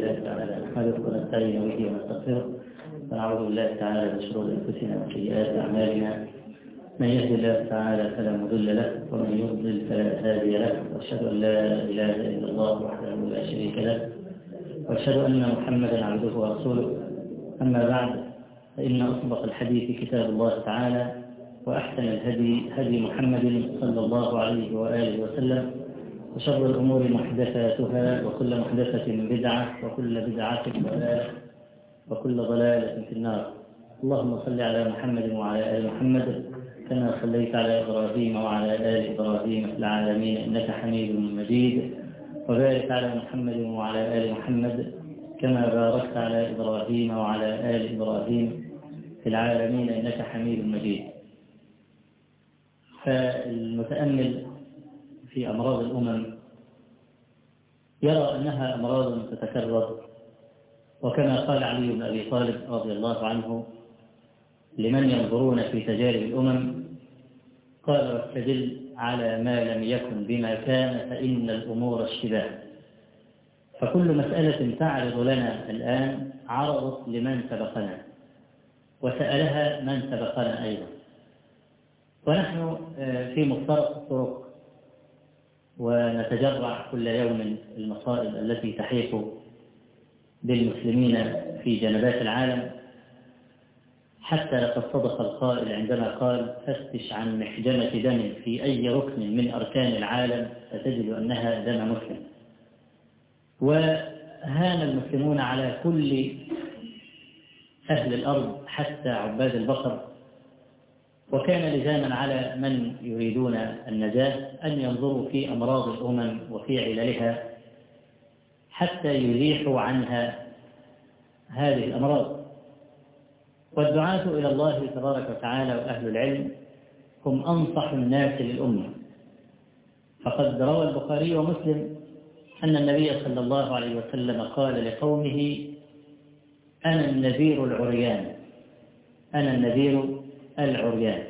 لله تعالى نحمده ونستعين به ونستغفره ونعوذ بالله تعالى من شرور انفسنا وسيئات اعمالنا من يهد الله تعالى فلا مضل له ومن يضلل فلا هادي له واشهد ان لا اله الا الله وحده لا شريك له واشهد ان محمدا عبده ورسوله اما بعد فان اصدق الحديث كتاب الله تعالى واحسن الهدي هدي محمد صلى الله عليه واله وسلم وشر الأمور محدثاتها وكل محدثة بدعة وكل بدعة ضلالة وكل ضلالة في النار اللهم صل على محمد وعلى آل محمد كما صليت على إبراهيم وعلى آل إبراهيم في العالمين إنك حميد مجيد وبارك على محمد وعلى آل محمد كما باركت على إبراهيم وعلى آل إبراهيم في العالمين إنك حميد مجيد فالمتأمل في أمراض الأمم يرى أنها أمراض تتكرر وكما قال علي بن أبي طالب رضي الله عنه لمن ينظرون في تجارب الأمم قال واستدل على ما لم يكن بما كان فإن الأمور اشتباه فكل مسألة تعرض لنا الآن عرضت لمن سبقنا وسألها من سبقنا أيضا ونحن في مفترق الطرق ونتجرع كل يوم المصائب التي تحيق بالمسلمين في جنبات العالم حتى لقد صدق القائل عندما قال فتش عن محجمة دم في أي ركن من أركان العالم فتجد أنها دم مسلم وهان المسلمون على كل أهل الأرض حتى عباد البقر وكان لزاما على من يريدون النجاة أن ينظروا في أمراض الأمم وفي عللها حتى يزيحوا عنها هذه الأمراض والدعاة إلى الله تبارك وتعالى وأهل العلم هم أنصح الناس للأمة فقد روى البخاري ومسلم أن النبي صلى الله عليه وسلم قال لقومه أنا النذير العريان أنا النذير العريان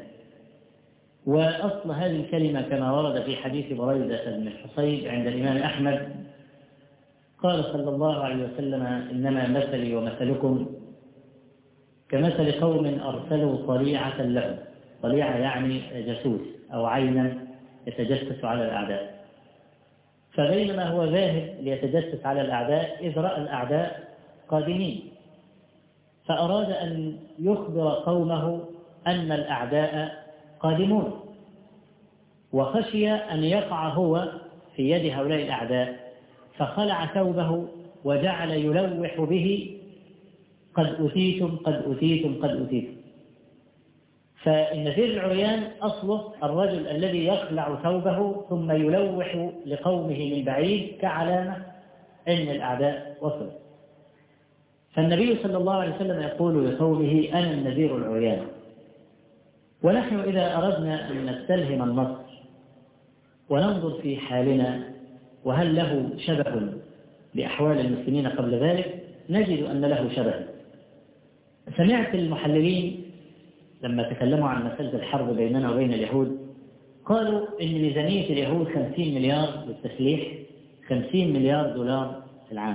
وأصل هذه الكلمة كما ورد في حديث بريدة بن الحصيب عند الإمام أحمد قال صلى الله عليه وسلم إنما مثلي ومثلكم كمثل قوم أرسلوا طليعة لهم طليعة يعني جاسوس أو عينا يتجسس على الأعداء فبينما هو ذاهب ليتجسس على الأعداء إذ رأى الأعداء قادمين فأراد أن يخبر قومه أن الأعداء قادمون وخشي أن يقع هو في يد هؤلاء الأعداء فخلع ثوبه وجعل يلوح به قد أتيتم قد أتيتم قد أتيتم فالنذير العريان أصله الرجل الذي يخلع ثوبه ثم يلوح لقومه من بعيد كعلامة أن الأعداء وصلوا فالنبي صلى الله عليه وسلم يقول لقومه أنا النذير العريان ونحن إذا أردنا أن نستلهم النصر وننظر في حالنا وهل له شبه بأحوال المسلمين قبل ذلك نجد أن له شبه سمعت المحللين لما تكلموا عن مسألة الحرب بيننا وبين اليهود قالوا إن ميزانية اليهود 50 مليار للتسليح 50 مليار دولار في العام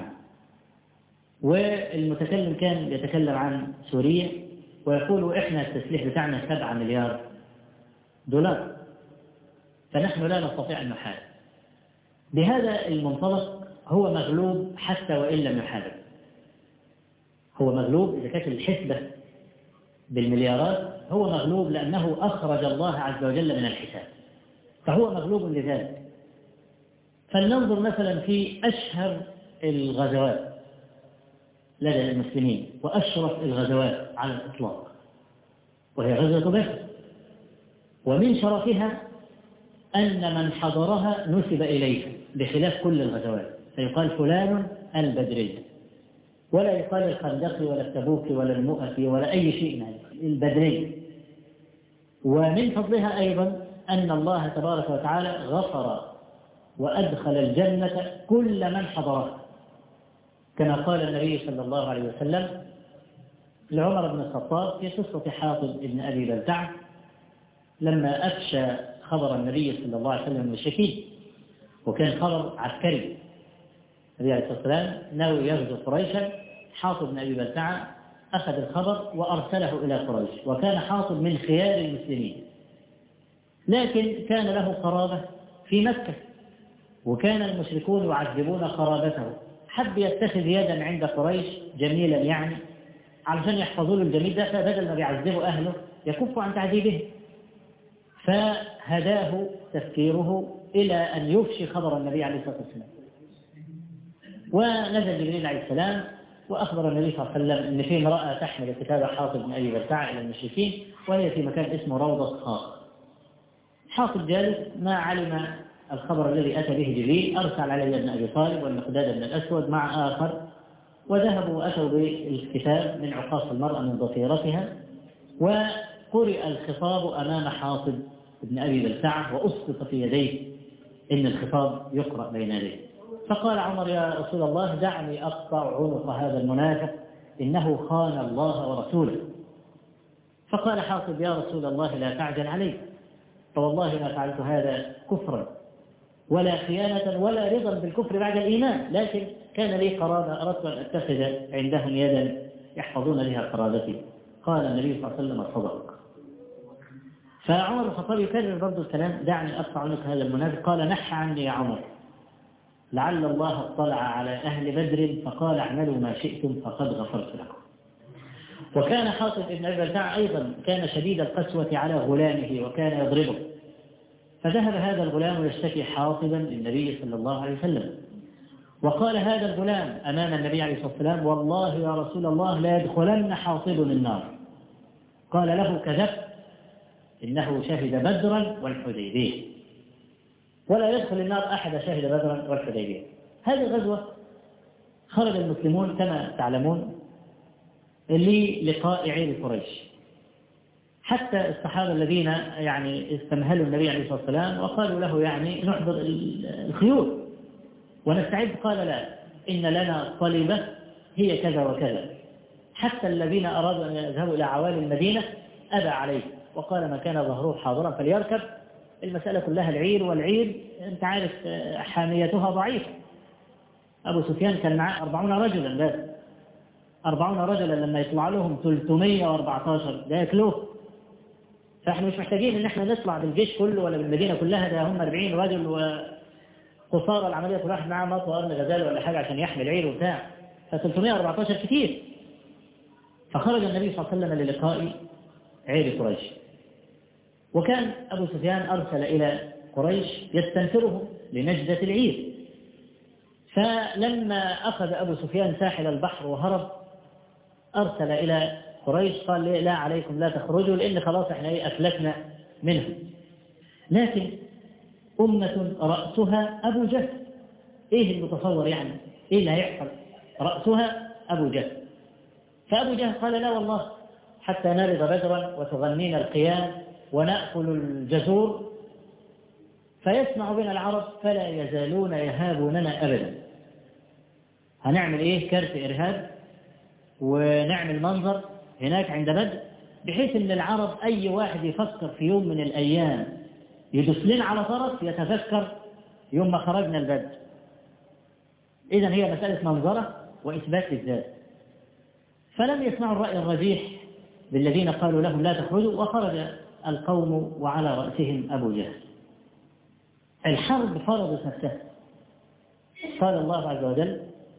والمتكلم كان يتكلم عن سوريا ويقول إحنا التسليح بتاعنا 7 مليار دولار فنحن لا نستطيع أن نحارب بهذا المنطلق هو مغلوب حتى وإن لم يحارب هو مغلوب إذا كانت الحسبة بالمليارات هو مغلوب لأنه أخرج الله عز وجل من الحساب فهو مغلوب لذلك فلننظر مثلا في أشهر الغزوات لدى المسلمين وأشرف الغزوات على الإطلاق وهي غزوة بدر ومن شرفها أن من حضرها نسب إليه بخلاف كل الغزوات فيقال فلان البدري ولا يقال الخندق ولا التبوك ولا المؤفي ولا أي شيء البدري ومن فضلها أيضا أن الله تبارك وتعالى غفر وأدخل الجنة كل من حضرها كما قال النبي صلى الله عليه وسلم لعمر بن الخطاب في قصة حاطب بن أبي بلتع لما أفشى خبر النبي صلى الله عليه وسلم لشكيل وكان خبر عسكري النبي عليه الصلاة والسلام ناوي يغزو قريشا حاطب بن أبي بلتعة أخذ الخبر وأرسله إلى قريش وكان حاطب من خيار المسلمين لكن كان له قرابة في مكة وكان المشركون يعذبون قرابته حب يتخذ يدا عند قريش جميلا يعني علشان يحفظوا له الجميل ده فبدل ما بيعذبوا أهله يكفوا عن تعذيبه فهداه تفكيره إلى أن يفشي خبر النبي عليه الصلاة والسلام ونزل جبريل عليه السلام وأخبر النبي صلى الله عليه وسلم أن في امرأة تحمل كتاب حاطب بن أبي بلتع إلى المشركين وهي في مكان اسمه روضة خاص حاطب جالس ما علم الخبر الذي أتى به جبريل أرسل علي بن أبي طالب والمقداد بن الأسود مع آخر وذهبوا وأتوا بالكتاب من عقاص المرأة من ضفيرتها وقرئ الخطاب أمام حاطب بن أبي بلتعة وأسقط في يديه إن الخطاب يقرأ بين يديه فقال عمر يا رسول الله دعني أقطع عنق هذا المنافق إنه خان الله ورسوله فقال حاطب يا رسول الله لا تعجل علي فوالله ما فعلت هذا كفرا ولا خيانة ولا رضا بالكفر بعد الإيمان لكن كان لي قرابة أردت أن أتخذ عندهم يدا يحفظون بها قرابتي قال النبي صلى الله عليه وسلم صدق فعمر الخطاب يكرر برضه الكلام دعني أقطع عنك هذا المنافق قال نح عني يا عمر لعل الله اطلع على أهل بدر فقال اعملوا ما شئتم فقد غفرت لكم وكان حاطب بن أبي بلتع أيضا كان شديد القسوة على غلامه وكان يضربه فذهب هذا الغلام يشتكي حاطبا للنبي صلى الله عليه وسلم وقال هذا الغلام أمام النبي عليه الصلاة والسلام والله يا رسول الله لا يدخلن حاطب النار قال له كذبت إنه شهد بدرا والحديبية ولا يدخل النار أحد شهد بدرا والحديبية هذه الغزوة خرج المسلمون كما تعلمون للقاء عير قريش حتى الصحابة الذين يعني استمهلوا النبي عليه الصلاة والسلام وقالوا له يعني نحضر الخيول ونستعد قال لا إن لنا طلبة هي كذا وكذا حتى الذين أرادوا أن يذهبوا إلى عوالي المدينة أبى عليه وقال ما كان ظهره حاضرا فليركب المسألة كلها العير والعير أنت عارف حاميتها ضعيفة أبو سفيان كان معه أربعون رجلا بس أربعون رجلا لما يطلع لهم 314 ده يكلوه فاحنا مش محتاجين ان احنا نطلع بالجيش كله ولا بالمدينة كلها ده هم 40 رجل وقصارى العملية كل واحد معاه مطوى قرن غزال ولا حاجة عشان يحمل عير وبتاع ف 314 كتير فخرج النبي صلى الله عليه وسلم للقاء عير قريش وكان أبو سفيان أرسل إلى قريش يستنفرهم لنجدة العير فلما أخذ أبو سفيان ساحل البحر وهرب أرسل إلى قريش قال لي لا عليكم لا تخرجوا لأن خلاص احنا ايه أفلتنا منهم لكن أمة رأسها أبو جهل إيه المتصور يعني إيه اللي هيحصل رأسها أبو جهل فأبو جهل قال لا والله حتى نرد بدرا وتغنينا القيام ونأكل الجزور فيسمع بنا العرب فلا يزالون يهابوننا أبدا هنعمل إيه كارت إرهاب ونعمل منظر هناك عند بدر بحيث ان العرب اي واحد يفكر في يوم من الايام يدوس لنا على طرف يتذكر يوم ما خرجنا البدر اذا هي مسألة منظرة واثبات للذات فلم يسمعوا الرأي الرجيح بالذين قالوا لهم لا تخرجوا وخرج القوم وعلى رأسهم أبو جهل الحرب فرضت نفسها قال الله عز وجل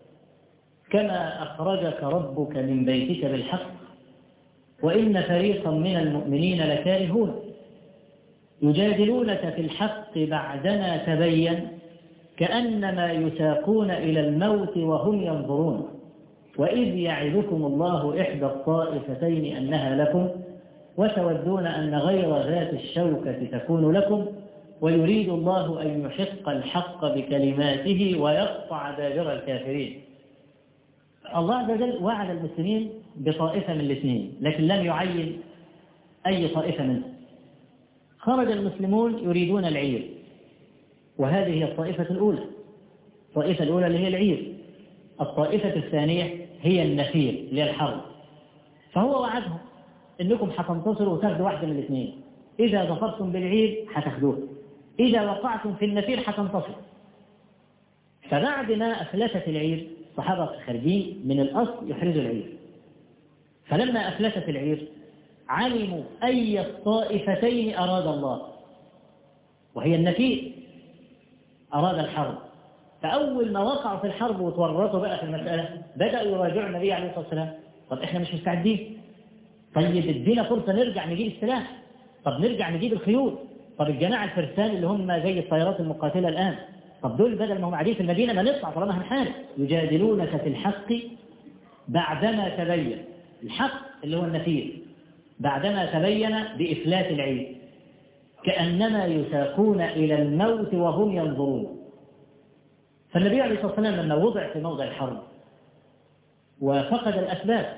كما أخرجك ربك من بيتك بالحق وإن فريقا من المؤمنين لكارهون يجادلونك في الحق بعدما تبين كأنما يساقون إلى الموت وهم ينظرون وإذ يعدكم الله إحدى الطائفتين أنها لكم وتودون أن غير ذات الشوكة تكون لكم ويريد الله أن يحق الحق بكلماته ويقطع دابر الكافرين الله عز وجل وعد المسلمين بطائفة من الاثنين لكن لم يعين أي طائفة منهم خرج المسلمون يريدون العير وهذه هي الطائفة الأولى الطائفة الأولى اللي هي العير الطائفة الثانية هي النفير اللي هي الحرب فهو وعدهم انكم حتنتصروا وتاخدوا واحدة من الاثنين إذا ظفرتم بالعير حتاخدوه إذا وقعتم في النفير حتنتصروا فبعد ما أفلتت العير الصحابة خارجين من الأصل يحرزوا العير فلما أفلتت العير علموا أي الطائفتين أراد الله وهي النفير أراد الحرب فأول ما وقعوا في الحرب وتورطوا بقى في المسألة بدأوا يراجعوا النبي عليه الصلاة والسلام طب إحنا مش مستعدين طيب ادينا فرصة نرجع نجيب السلاح طب نرجع نجيب الخيول طب الجماعة الفرسان اللي هم زي الطيارات المقاتلة الآن طب دول بدل ما هم قاعدين في المدينة ما نطلع طالما هنحارب يجادلونك في الحق بعدما تبين الحق اللي هو النفير بعدما تبين بإفلات العين كأنما يساقون إلى الموت وهم ينظرون فالنبي عليه الصلاة والسلام لما وضع في موضع الحرب وفقد الأسباب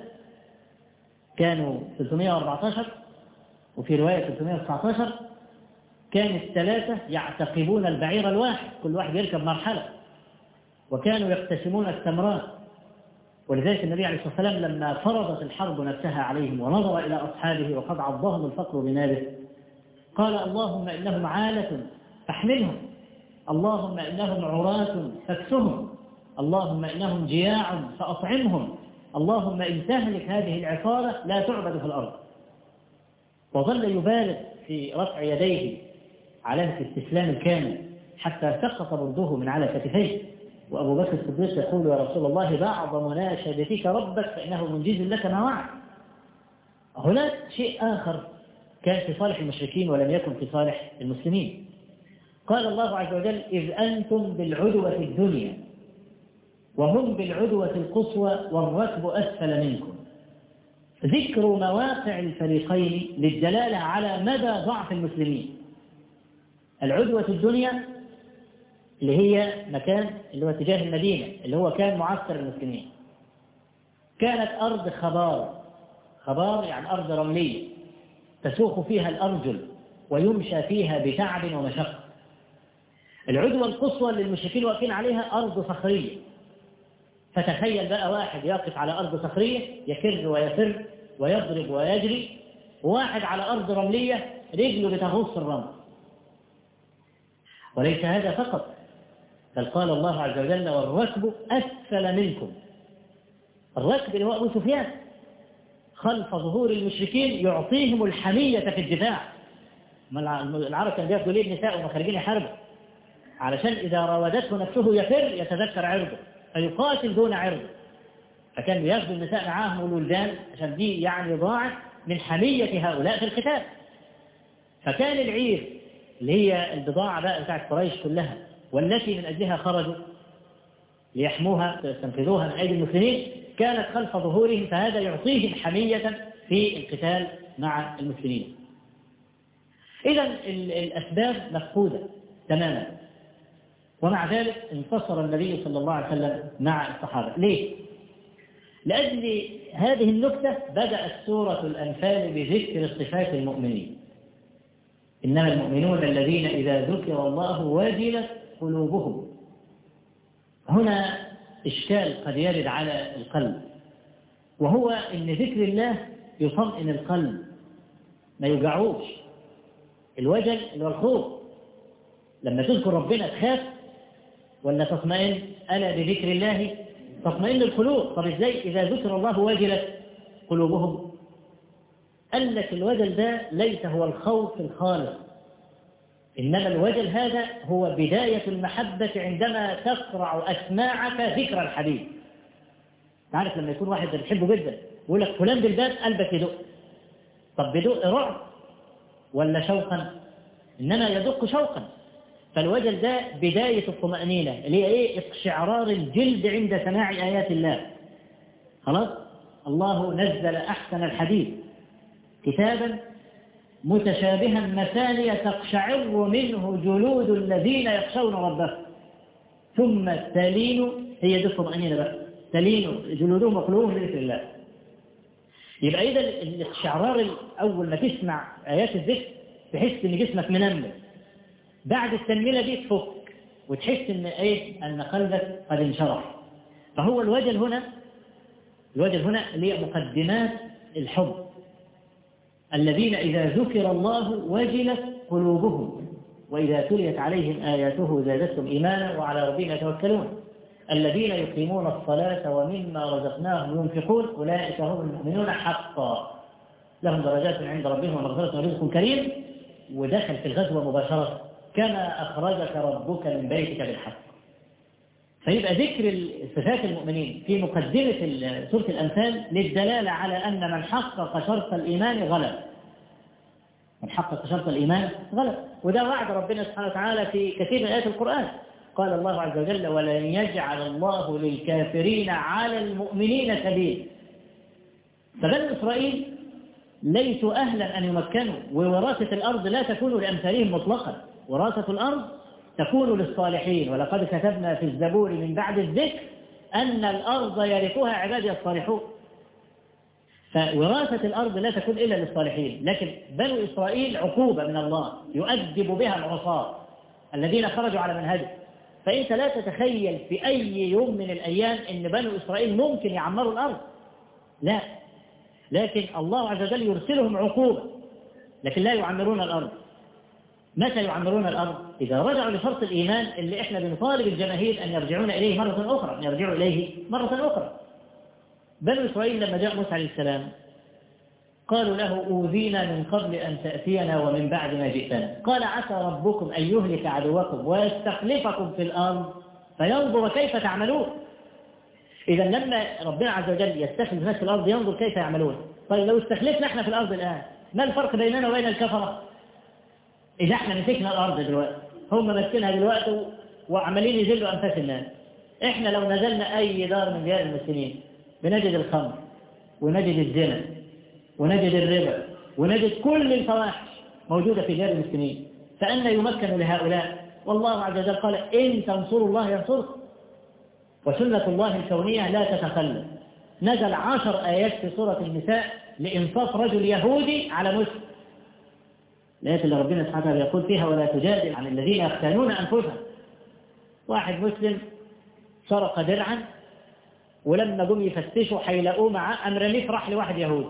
كانوا 314 وفي رواية 319 كان الثلاثة يعتقبون البعير الواحد كل واحد يركب مرحلة وكانوا يقتسمون التمرات ولذلك النبي عليه الصلاة والسلام لما فرضت الحرب نفسها عليهم ونظر إلى أصحابه وقد عضهم الفقر بنابه قال اللهم إنهم عالة فاحملهم اللهم إنهم عراة فاكسهم اللهم إنهم جياع فأطعمهم اللهم إن تهلك هذه العصارة لا تعبد في الأرض وظل يبالغ في رفع يديه علامة الاستسلام الكامل حتى سقط برده من على كتفيه وأبو بكر الصديق يقول يا رسول الله بعض مناشدتك ربك فإنه منجز لك ما وعد هناك شيء آخر كان في صالح المشركين ولم يكن في صالح المسلمين قال الله عز وجل إذ أنتم بالعدوة الدنيا وهم بالعدوة القصوى والركب أسفل منكم ذكر مواقع الفريقين للدلالة على مدى ضعف المسلمين العدوة الدنيا اللي هي مكان اللي هو اتجاه المدينة اللي هو كان معسكر المسلمين كانت أرض خبار خبار يعني أرض رملية تسوق فيها الأرجل ويمشى فيها بتعب ومشقة العدوة القصوى اللي المشركين واقفين عليها أرض صخرية فتخيل بقى واحد يقف على أرض صخرية يكر ويفر ويضرب ويجري وواحد على أرض رملية رجله بتغص الرمل وليس هذا فقط بل قال الله عز وجل والركب أسفل منكم الركب اللي هو أبو سفيان خلف ظهور المشركين يعطيهم الحمية في الدفاع العرب كانوا بياخدوا ليه النساء وهم خارجين يحاربوا علشان إذا راودته نفسه يفر يتذكر عرضه فيقاتل دون عرضه فكان بياخدوا النساء معاهم والولدان عشان دي يعني ضاعت من حمية هؤلاء في القتال فكان العير اللي هي البضاعة بقى بتاعت قريش كلها والتي من أجلها خرجوا ليحموها ويستنقذوها من أيدي المسلمين كانت خلف ظهورهم فهذا يعطيهم حمية في القتال مع المسلمين إذا الأسباب مفقودة تماما ومع ذلك انتصر النبي صلى الله عليه وسلم مع الصحابة ليه؟ لأجل هذه النكتة بدأت سورة الأنفال بذكر صفات المؤمنين إنما المؤمنون الذين إذا ذكر الله وجلت قلوبهم هنا إشكال قد يرد على القلب وهو إن ذكر الله يطمئن القلب ما يوجعوش الوجل اللي هو الخوف لما تذكر ربنا تخاف ولا تطمئن ألا بذكر الله تطمئن القلوب طب إزاي إذا ذكر الله وجلت قلوبهم قال لك الوجل ده ليس هو الخوف الخالص إنما الوجل هذا هو بداية المحبة عندما تقرع أسماعك ذكر الحبيب تعرف لما يكون واحد بتحبه جدا يقول لك فلان بالباب قلبك يدق طب بدق رعب ولا شوقا إنما يدق شوقا فالوجل ده بداية الطمأنينة اللي هي إيه اقشعرار الجلد عند سماع آيات الله خلاص الله نزل أحسن الحديث كتابا متشابها مثانية تقشعر منه جلود الذين يخشون ربهم ثم تلين هي دي الطمأنينة بقى تلين جلودهم وقلوبهم بذكر الله يبقى إذا الاستشعرار أول ما تسمع آيات الذكر تحس إن جسمك منمل بعد التنميلة دي تفك وتحس إن إيه أن قلبك قد انشرح فهو الوجل هنا الوجل هنا اللي هي مقدمات الحب الذين إذا ذكر الله وجلت قلوبهم وإذا تليت عليهم آياته زادتهم إيمانا وعلى ربهم يتوكلون الذين يقيمون الصلاة ومما رزقناهم ينفقون أولئك هم المؤمنون حقا لهم درجات عند ربهم ومغفرة ورزق كريم ودخل في الغزوة مباشرة كما أخرجك ربك من بيتك بالحق فيبقى ذكر صفات المؤمنين في مقدمة سورة الأنفال للدلالة على أن من حقق شرط الإيمان غلب من حقق شرط الإيمان غلب وده وعد ربنا سبحانه وتعالى في كثير من آيات القرآن قال الله عز وجل ولن يجعل الله للكافرين على المؤمنين سبيل فبنو إسرائيل ليسوا أهلا أن يمكنوا ووراثة الأرض لا تكون لأمثالهم مطلقا وراثة الأرض تكون للصالحين ولقد كتبنا في الزبور من بعد الذكر أن الأرض يرثها عبادي الصالحون فوراثة الأرض لا تكون إلا للصالحين لكن بنو إسرائيل عقوبة من الله يؤدب بها العصاة الذين خرجوا على منهجه فأنت لا تتخيل في أي يوم من الأيام أن بنو إسرائيل ممكن يعمروا الأرض لا لكن الله عز وجل يرسلهم عقوبة لكن لا يعمرون الأرض متى يعمرون الأرض إذا رجعوا لشرط الإيمان اللي إحنا بنطالب الجماهير أن يرجعون إليه مرة أخرى أن يرجعوا إليه مرة أخرى بنو إسرائيل لما جاء موسى عليه السلام قالوا له أوذينا من قبل أن تأتينا ومن بعد ما جئتنا قال عسى ربكم أن يهلك عدوكم ويستخلفكم في الأرض فينظر كيف تعملون إذا لما ربنا عز وجل يستخلف الناس في الأرض ينظر كيف يعملون طيب لو استخلفنا احنا في الأرض الآن ما الفرق بيننا وبين الكفرة إذا احنا مسكنا الأرض دلوقتي هم ماسكينها دلوقتي وعمالين يذلوا أنفاس الناس احنا لو نزلنا أي دار من ديار المسلمين بنجد الخمر ونجد الزنا ونجد الربا ونجد كل الفواحش موجودة في ديار المسلمين فأنا يمكن لهؤلاء والله عز وجل قال إن تنصروا الله ينصركم وسنة الله الكونية لا تتخلف نزل عشر آيات في سورة النساء لإنصاف رجل يهودي على مسلم الآيات اللي ربنا سبحانه وتعالى يقول فيها ولا تجادل عن الذين يختانون أنفسهم واحد مسلم سرق درعا ولما جم يفتشوا حيلاقوه معاه أم رميه راح لواحد يهودي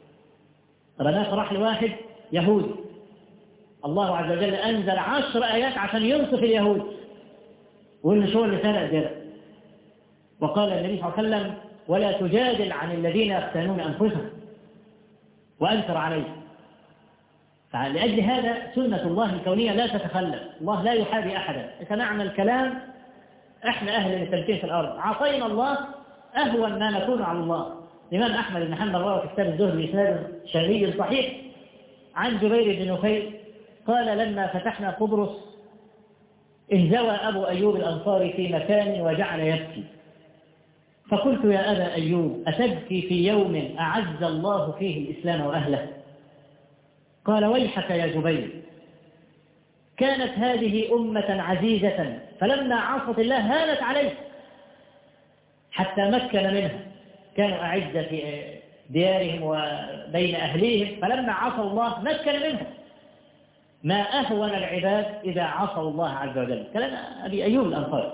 رماه راح لواحد يهودي الله عز وجل أنزل عشر آيات عشان ينصف اليهود وإن شو اللي سرق درع وقال النبي صلى الله عليه وسلم ولا تجادل عن الذين يختانون أنفسهم وأنكر عليه فلأجل هذا سنة الله الكونية لا تتخلف الله لا يحابي أحدا سمعنا الكلام احنا أهل للتمكين في الأرض عصينا الله أهون ما نكون على الله الإمام أحمد بن حنبل روى في كتاب الزهد بإسناد شرعي صحيح عن جبير بن نفيل قال لما فتحنا قبرص انزوى أبو أيوب الأنصاري في مكان وجعل يبكي فقلت يا أبا أيوب أتبكي في يوم أعز الله فيه الإسلام وأهله قال ويحك يا جبير كانت هذه أمة عزيزة فلما عصت الله هانت عليه حتى مكن منها كانوا أعزة في ديارهم وبين أهليهم فلما عصوا الله مكن منهم ما أهون العباد إذا عصوا الله عز وجل كلام أبي أيوب الأنصاري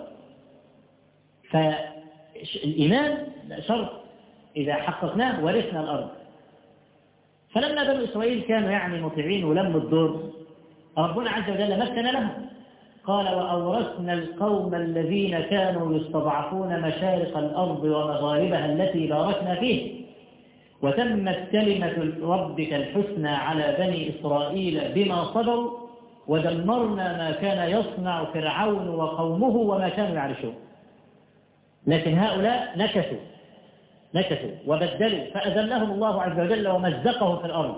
فالإيمان شرط إذا حققناه ورثنا الأرض فلما بنو إسرائيل كانوا يعني مطيعين ولموا الدور ربنا عز وجل مكن لهم قال وأورثنا القوم الذين كانوا يستضعفون مشارق الأرض ومغاربها التي باركنا فيه وتمت كلمة ربك الحسنى على بني إسرائيل بما صبروا ودمرنا ما كان يصنع فرعون وقومه وما كانوا يعرشون لكن هؤلاء نكثوا نكثوا وبدلوا فأذلهم الله عز وجل ومزقهم في الأرض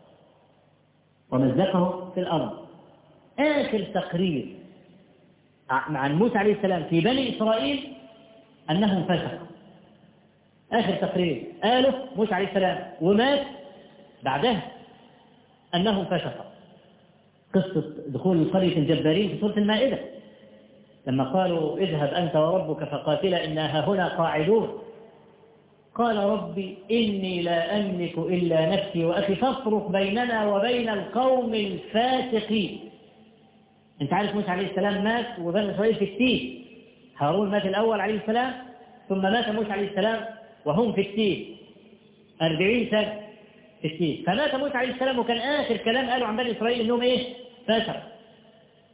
ومزقهم في الأرض آخر تقرير عن موسى عليه السلام في بني إسرائيل أنهم فسقوا آخر تقرير قاله موسى عليه السلام ومات بعدها أنهم فسقوا قصة دخول قرية الجبارين في سورة المائدة لما قالوا اذهب أنت وربك فقاتلا إنا هنا قاعدون قال ربي إني لا أملك إلا نفسي وأخي فافرق بيننا وبين القوم الفاسقين انت عارف موسى عليه السلام مات وبني إسرائيل في التيه هارون مات الأول عليه السلام ثم مات موسى عليه السلام وهم في التيه أربعين سنة في التيه فمات موسى عليه السلام وكان آخر كلام قالوا عن بني إسرائيل إنهم إيه فاسق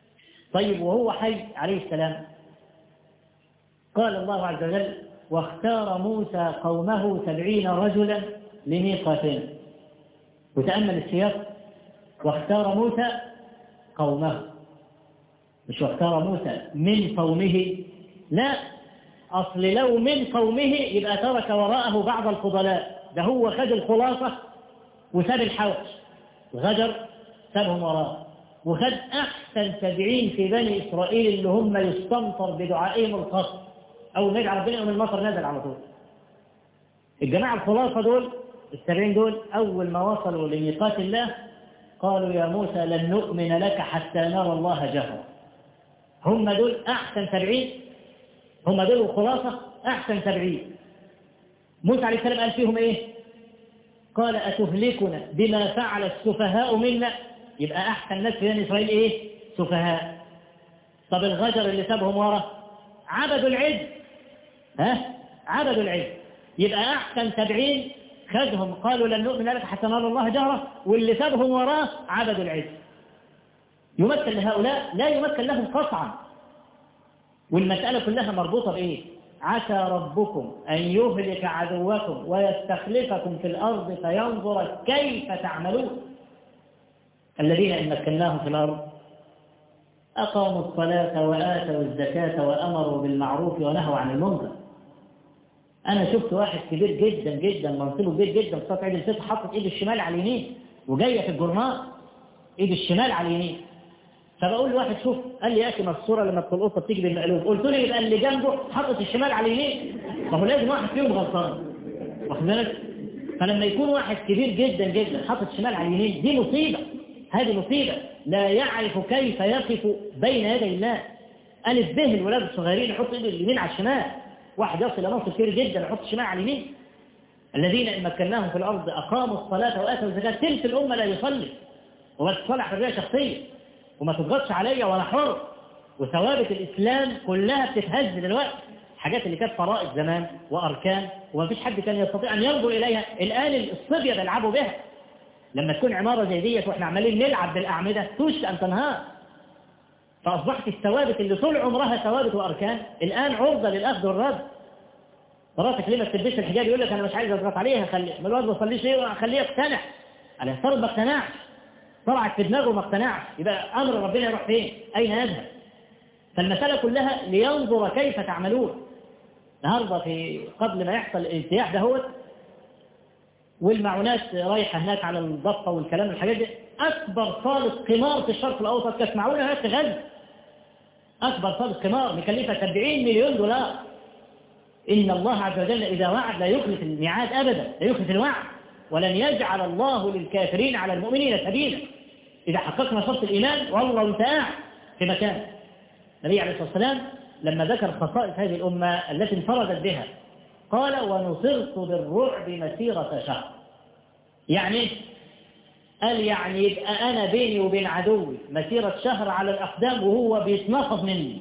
طيب وهو حي عليه السلام قال الله عز وجل واختار موسى قومه سبعين رجلا لميقاتنا وتأمل السياق واختار موسى قومه مش واختار موسى من قومه لا أصل لو من قومه يبقى ترك وراءه بعض الفضلاء ده هو خد الخلاصة وساب الحوش غدر سابهم وراءه وخد أحسن سبعين في بني إسرائيل اللي هم يستمطر بدعائهم الخاص أو نجعل ربنا يوم المطر نزل على طول الجماعة الخلاصة دول السبعين دول أول ما وصلوا لميقات الله قالوا يا موسى لن نؤمن لك حتى نرى الله جهرا هم دول أحسن سبعين هم دول الخلاصة أحسن سبعين موسى عليه السلام قال فيهم إيه قال أتهلكنا بما فعل السفهاء منا يبقى أحسن ناس في بني إسرائيل إيه سفهاء طب الغجر اللي سابهم ورا عبدوا العز ها عبدوا العز يبقى أحسن سبعين خدهم قالوا لن نؤمن لك حتى نرى الله جهرة واللي سابهم وراه عبدوا العز يمثل لهؤلاء لا يمثل لهم قطعا والمسألة كلها مربوطة بإيه عسى ربكم أن يهلك عدوكم ويستخلفكم في الأرض فينظر كيف تعملون الذين إن مكناهم في الأرض أقاموا الصلاة وآتوا الزكاة وأمروا بالمعروف ونهوا عن المنكر أنا شفت واحد كبير جدا جدا منصبه كبير جدا في عيد الفطر حاطط إيده الشمال على اليمين وجاية في الجرنال إيده الشمال على اليمين فبقول لواحد شوف قال لي يا أخي ما الصورة لما بتلقطها بتيجي بالمقلوب قلت له يبقى اللي جنبه حاطط الشمال على اليمين ما هو لازم واحد فيهم غلطان واخد بالك فلما يكون واحد كبير جدا جدا حاطط الشمال على اليمين دي مصيبة هذه مصيبة لا يعرف كيف يقف بين يدي الله ألف به الولاد الصغيرين يحط ايده اليمين على الشمال واحد يصل إلى منصب كبير جدا يحط الشمال على اليمين الذين إن مكناهم في الأرض أقاموا الصلاة وآتوا الزكاة تلك الأمة لا يصلي وما تصلح حرية شخصية وما تضغطش عليا ولا حر وثوابت الإسلام كلها بتتهز دلوقتي الحاجات اللي كانت فرائض زمان وأركان وما فيش حد كان يستطيع أن ينظر إليها الآن الصبية بيلعبوا بها لما تكون عمارة زي ديت واحنا عمالين نلعب بالأعمدة توشك أن تنهار فأصبحت الثوابت اللي طول عمرها ثوابت وأركان الآن عرضة للأخذ والرد مراتك ليه ما تلبسش الحجاب يقول لك أنا مش عايز أضغط عليها خلي ما الواد ما يصليش ليه خليه يقتنع على افترض ما اقتنعش طلعت في دماغه ما اقتنعش يبقى أمر ربنا يروح فين أين يذهب فالمسألة كلها لينظر كيف تعملون النهارده في قبل ما يحصل الانتياح دهوت والمعونات رايحة هناك على الضفة والكلام والحاجات دي أكبر صالة قمار في الشرق الأوسط كانت معونة هناك في غزة أكبر صالة قمار مكلفة 70 مليون دولار إن الله عز وجل إذا وعد لا يخلف الميعاد أبدا لا يخلف الوعد ولن يجعل الله للكافرين على المؤمنين سبيلا إذا حققنا شرط الإيمان والله أنت قاعد في مكان النبي عليه الصلاة والسلام لما ذكر خصائص هذه الأمة التي انفردت بها قال ونصرت بالرعب مسيرة شهر يعني قال يعني يبقى أنا بيني وبين عدوي مسيرة شهر على الأقدام وهو بيتنفض مني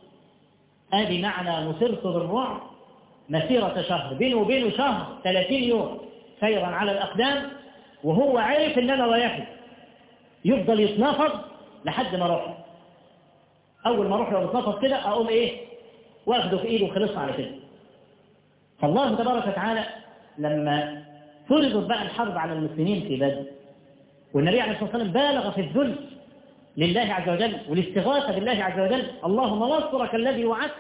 هذه معنى نصرت بالرعب مسيرة شهر بيني وبينه شهر 30 يوم سيرا على الأقدام وهو عارف إن أنا رايحه يفضل يتنفض لحد ما اروح أول ما أروح لو اتنفض كده أقوم إيه واخده في إيده وخلصنا على كده فالله تبارك وتعالى لما فرضت بقى الحرب على المسلمين في بدر والنبي عليه الصلاة والسلام بالغ في الذل لله عز وجل والاستغاثة بالله عز وجل اللهم نصرك الذي وعدت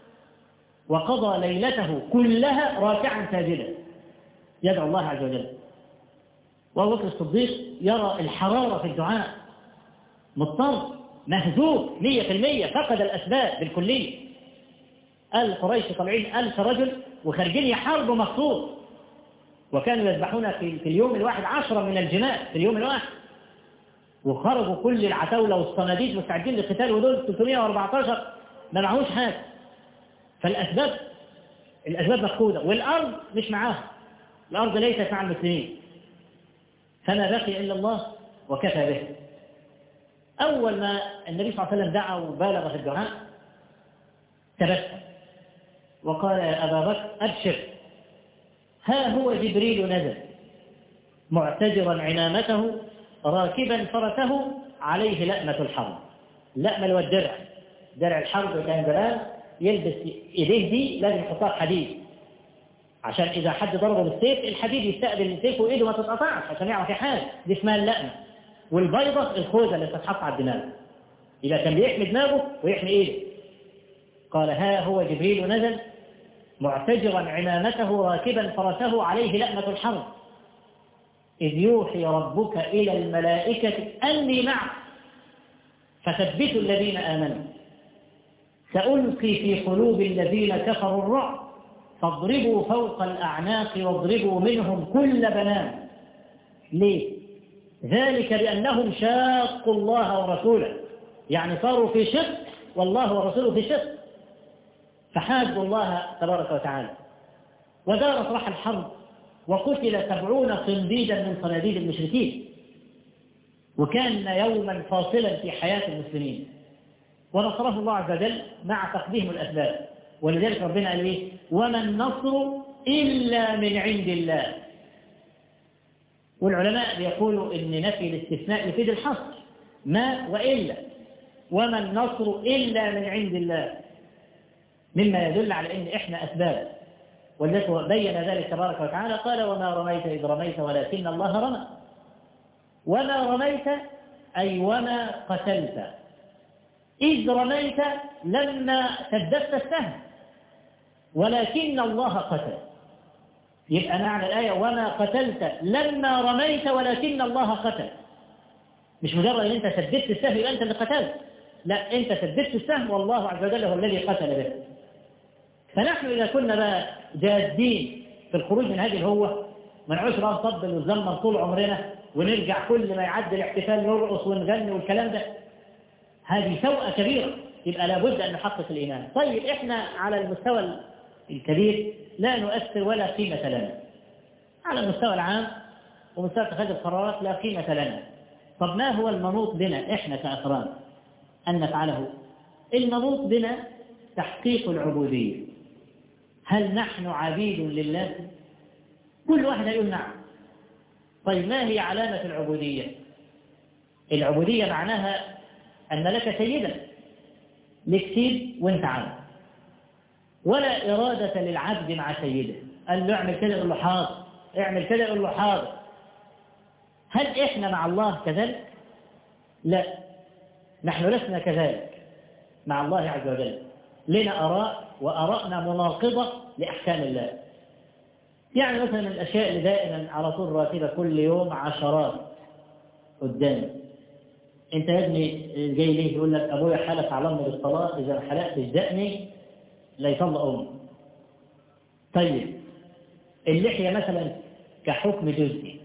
وقضى ليلته كلها راكعا ساجدا يدعو الله عز وجل وابو بكر الصديق يرى الحرارة في الدعاء مضطر مهزوم 100% فقد الأسباب بالكلية قال قريش طالعين ألف رجل وخارجين يحاربوا مخصوص وكانوا يذبحون في, في اليوم الواحد عشرة من الجماع في اليوم الواحد وخرجوا كل العتاولة والصناديد مستعدين للقتال ودول 314 ما معهوش حاجة فالأسباب الأسباب مفقودة والأرض مش معاها الأرض ليست مع المسلمين فما بقي إلا الله وكفى به أول ما النبي صلى الله عليه وسلم دعا وبالغ في الدعاء تبسم وقال يا أبا بكر أبشر ها هو جبريل نزل معتجرا عنامته راكبا فرسه عليه لأمة الحرب اللأمة اللي هو الدرع درع الحرب كان زمان يلبس ايديه دي لازم يحطها في حديد عشان اذا حد ضربه بالسيف الحديد يستقبل السيف وايده ما تتقطعش عشان يعرف يحارب دي اسمها اللأمة والبيضة الخوذة اللي تتحط على الدماغ إذا كان بيحمي دماغه ويحمي ايده قال ها هو جبريل نزل معتجرا عمامته راكبا فرسه عليه لأمة الحرب إذ يوحي ربك إلى الملائكة أني معك فثبتوا الذين آمنوا سألقي في قلوب الذين كفروا الرعب فاضربوا فوق الأعناق واضربوا منهم كل بنان ليه؟ ذلك بأنهم شاقوا الله ورسوله يعني صاروا في شق والله ورسوله في شق فحادوا الله تبارك وتعالى ودارت راح الحرب وقتل سبعون صنديدا من صناديد المشركين وكان يوما فاصلا في حياة المسلمين ونصره الله عز وجل مع تقديم الأسباب ولذلك ربنا قال ايه وما النصر إلا من عند الله والعلماء بيقولوا ان نفي الاستثناء يفيد الحصر ما وإلا وما النصر إلا من عند الله مما يدل على ان احنا أسباب والذي بين ذلك تبارك وتعالى قال وما رميت إذ رميت ولكن الله رمى وما رميت أي وما قتلت إذ رميت لما سددت السهم ولكن الله قتل يبقى معنى الآية وما قتلت لما رميت ولكن الله قتل مش مجرد ان انت سددت السهم يبقى انت اللي قتلت لا انت سددت السهم والله عز وجل هو الذي قتل به فنحن إذا كنا بقى جادين في الخروج من هذه الهوة ما نعوش بقى نطبل ونزمر طول عمرنا ونرجع كل ما يعدي الاحتفال نرقص ونغني والكلام ده هذه سوءة كبيرة يبقى لابد أن نحقق الإيمان طيب إحنا على المستوى الكبير لا نؤثر ولا قيمة لنا على المستوى العام ومستوى اتخاذ القرارات لا قيمة لنا طب ما هو المنوط بنا إحنا كأفراد أن نفعله المنوط بنا تحقيق العبودية هل نحن عبيد لله كل واحد يقول نعم طيب ما هي علامة العبودية العبودية معناها أن لك سيدا لك سيد وانت عبد ولا إرادة للعبد مع سيده قال له اعمل كده يقول له حاضر اعمل كده يقول له حاضر هل إحنا مع الله كذلك لا نحن لسنا كذلك مع الله عز وجل لنا أراء وأراءنا مناقضة لأحكام الله يعني مثلا من الأشياء اللي دائما على طول راتبة كل يوم عشرات قدامي انت يا ابني جاي ليه يقول لك ابويا حلف على امي بالصلاه اذا ما حلقتش دقني لا يطلق امي طيب اللحيه مثلا كحكم جزئي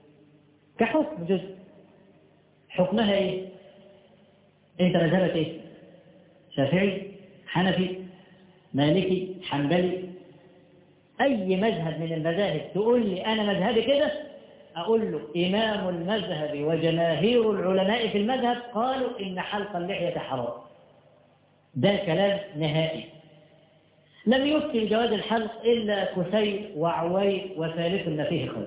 كحكم جزئي حكمها ايه انت مذهبك ايه شافعي حنفي مالكي حنبلي أي مذهب من المذاهب تقول لي أنا مذهبي كده أقول له إمام المذهب وجماهير العلماء في المذهب قالوا إن حلق اللحية حرام ده كلام نهائي لم يفتي جواز الحلق إلا كسي وعوي وثالث ما فيه خير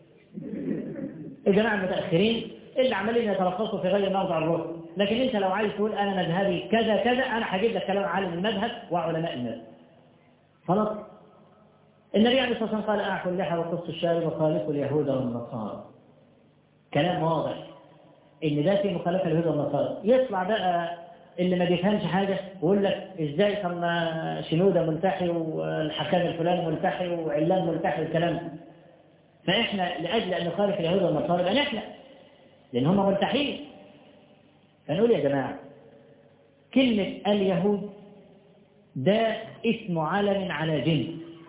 الجماعة المتأخرين اللي عمالين يترخصوا في غير موضع الركن لكن انت لو عايز تقول انا مذهبي كذا كذا انا هجيب لك كلام عالم المذهب وعلماء المذهب خلاص النبي عليه الصلاه والسلام قال اعفوا اللحى وقص الشارب وخالفوا اليهود والنصارى كلام واضح ان ده في مخالفه اليهود والنصارى يطلع بقى اللي ما بيفهمش حاجه ويقول لك ازاي طب ما شنوده ملتحي والحكام الفلاني ملتحي وعلان ملتحي والكلام فاحنا لاجل ان نخالف اليهود والنصارى يبقى نحلق لان هم ملتحين فنقول يا جماعة كلمة اليهود ده اسم علم على جنس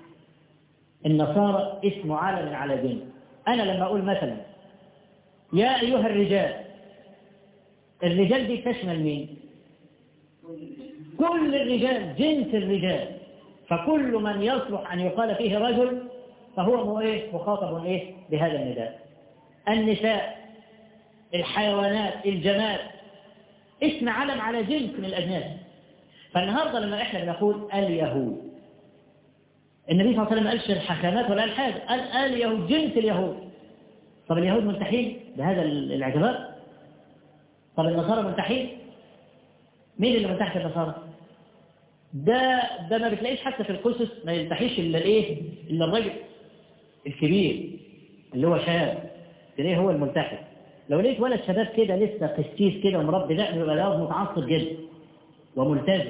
النصارى اسم علم على جنس أنا لما أقول مثلا يا أيها الرجال الرجال دي تشمل مين كل الرجال جنس الرجال فكل من يصلح أن يقال فيه رجل فهو إيه مخاطب إيه بهذا النداء النساء الحيوانات الجماد اسم علم على جنس من الأجناس فالنهاردة لما إحنا بنقول اليهود النبي صلى الله عليه وسلم ما قالش الحكامات ولا الحاجة قال اليهود جنس اليهود طب اليهود ملتحين بهذا الاعتبار طب النصارى ملتحين مين اللي من تحت النصارى ده ده ما بتلاقيش حتى في القصص ما يلتحيش الا الايه الا الراجل الكبير اللي هو شاب تلاقيه هو الملتحي لو لقيت ولد شباب كده لسه قسيس كده ومربي دقن يبقى ده متعصب جدا وملتزم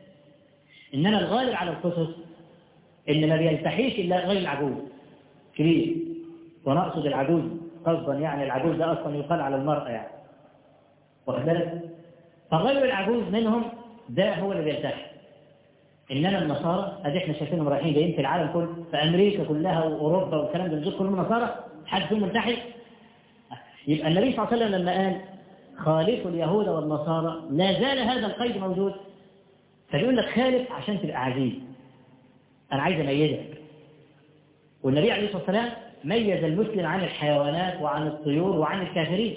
انما الغالب على القصص ان ما بيلتحيش الا غير العجوز كبير وانا اقصد العجوز قصدا يعني العجوز ده اصلا يقال على المرأة يعني واخد بالك فغير العجوز منهم ده هو اللي بيلتحي انما النصارى ادي احنا شايفينهم رايحين جايين في العالم كله في امريكا كلها واوروبا والكلام ده دول كلهم نصارى حد فيهم ملتحي يبقى النبي صلى الله عليه وسلم لما قال خالفوا اليهود والنصارى لا زال هذا القيد موجود فبيقول لك خالف عشان تبقى عزيز انا عايز اميزك والنبي عليه الصلاه والسلام ميز المسلم عن الحيوانات وعن الطيور وعن الكافرين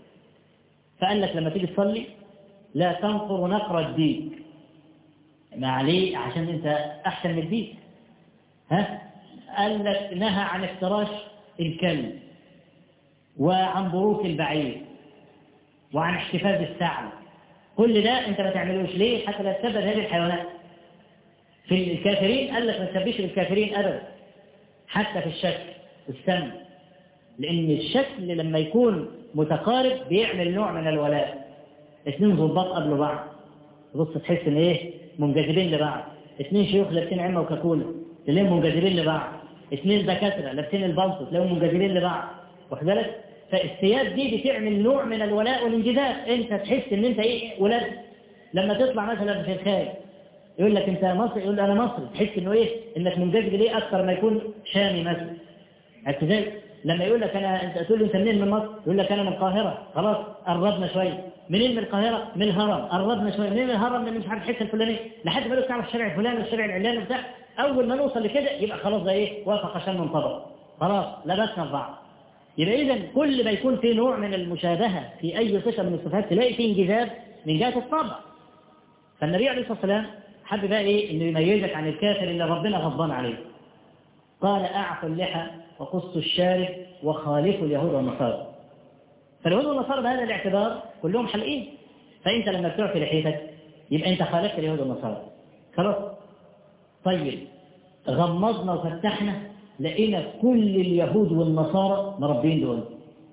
فقال لك لما تيجي تصلي لا تنقر نقر الديك ما عليه عشان انت احسن من الديك ها قال لك نهى عن افتراش الكلب وعن بروك البعير وعن احتفاظ الثعلب كل ده انت ما تعملوش ليه حتى لا تسبب هذه الحيوانات في الكافرين قال لك ما تسبيش الكافرين ابدا حتى في الشكل والسم لان الشكل لما يكون متقارب بيعمل نوع من الولاء اثنين ضباط قبل بعض بص تحس ان ايه منجذبين لبعض اثنين شيوخ لابسين عمه وكاكولا تلاقيهم منجذبين لبعض اثنين دكاتره لابسين البلطو تلاقيهم منجذبين لبعض واخد بالك فالثياب دي بتعمل نوع من الولاء والانجذاب انت تحس ان انت ايه ولاد لما تطلع مثلا في الخارج يقول لك انت مصري يقول انا مصري تحس انه ايه انك منجذب ليه اكثر ما يكون شامي مثلا عرفت ازاي لما يقول لك انا انت تقول له انت منين من مصر يقول لك انا من القاهره خلاص قربنا شويه منين من القاهره من الهرم قربنا شويه منين من الهرم من مش عارف الحته الفلانيه لحد ما تعرف الشارع الفلاني والشارع العلاني وبتاع اول ما نوصل لكده يبقى خلاص ده ايه وافق عشان منطبق خلاص لبسنا في بعض يبقى اذا كل ما يكون في نوع من المشابهه في اي صفه من الصفات تلاقي فيه انجذاب من جهه الطبع فالنبي عليه الصلاه والسلام حب بقى ايه انه يميزك عن الكافر اللي ربنا غضبان عليه قال اعفوا اللحى وقصوا الشارب وخالفوا اليهود والنصارى فاليهود والنصارى بهذا الاعتبار كلهم حلقين فانت لما بتعفي لحيتك يبقى انت خالفت اليهود والنصارى خلاص طيب غمضنا وفتحنا لقينا كل اليهود والنصارى مربين دول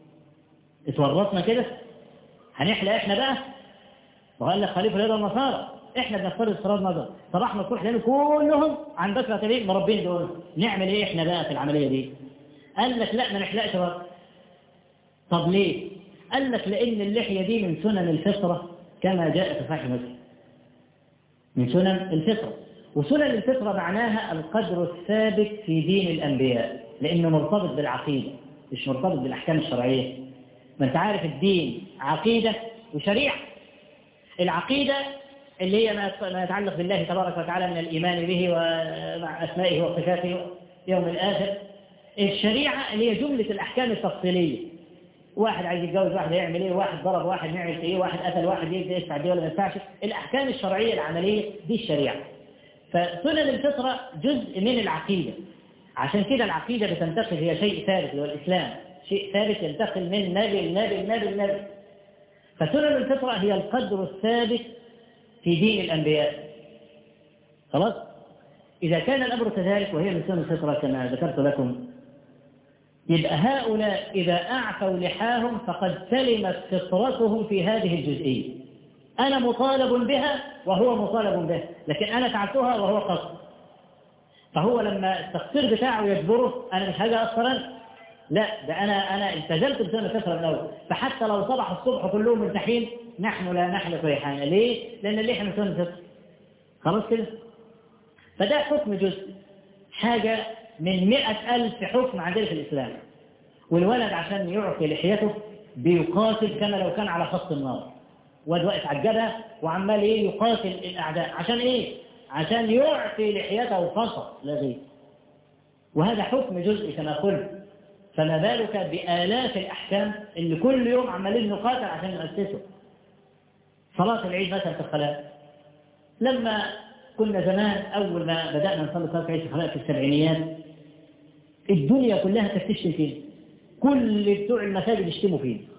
اتورطنا كده هنحلق احنا بقى وقال لك خليفه اليهود والنصارى احنا بنفترض افتراض نظر طب مفتوح لان كلهم عن بكره تبيه مربين دول نعمل ايه احنا بقى في العمليه دي قال لك لا ما نحلقش بقى طب ليه قال لك لان اللحيه دي من سنن الفطره كما جاء في صحيح مسلم من سنن الفطره وسنن الفطره معناها القدر الثابت في دين الانبياء لانه مرتبط بالعقيده مش مرتبط بالاحكام الشرعيه ما انت عارف الدين عقيده وشريعه العقيده اللي هي ما يتعلق بالله تبارك وتعالى من الإيمان به ومع أسمائه وصفاته يوم الآخر الشريعة اللي هي جملة الأحكام التفصيلية واحد عايز يتجوز واحد يعمل ايه واحد ضرب واحد يعمل ايه واحد قتل واحد يدفع دي ولا ما يدفعش الاحكام الشرعيه العمليه دي الشريعه فسنن الفطره جزء من العقيده عشان كده العقيده بتنتقل هي شيء ثابت اللي هو الاسلام شيء ثابت ينتقل من نبي لنبي لنبي لنبي فسنن الفطره هي القدر الثابت في دين الأنبياء خلاص إذا كان الأمر كذلك وهي من سنة الفطرة كما ذكرت لكم يبقى هؤلاء إذا أعفوا لحاهم فقد سلمت فطرتهم في هذه الجزئية أنا مطالب بها وهو مطالب بها لكن أنا فعلتها وهو قصد فهو لما التقصير بتاعه يجبره أنا مش هاجي أصلا لا ده أنا أنا التزمت بسنة الفطرة من الأول فحتى لو صبح الصبح كلهم مرتاحين نحن لا نحلق ريحانة ليه؟ لأن اللي احنا سنة فطر خلاص كده فده حكم جزء حاجة من مئة ألف حكم عندنا في الإسلام والولد عشان يعطي لحيته بيقاتل كما لو كان على خط النار واد واقف على الجبهة وعمال ايه يقاتل الأعداء عشان ايه؟ عشان يعطي لحيته فقط لا غير وهذا حكم جزء كما قلت فما بالك بآلاف الأحكام اللي كل يوم عمالين نقاتل عشان نؤسسه صلاة العيد مثلا في الخلاء لما كنا زمان أول ما بدأنا نصلي صلاة العيد في الخلاء في السبعينيات الدنيا كلها كانت تشتم فينا كل بتوع المساجد يشتموا فينا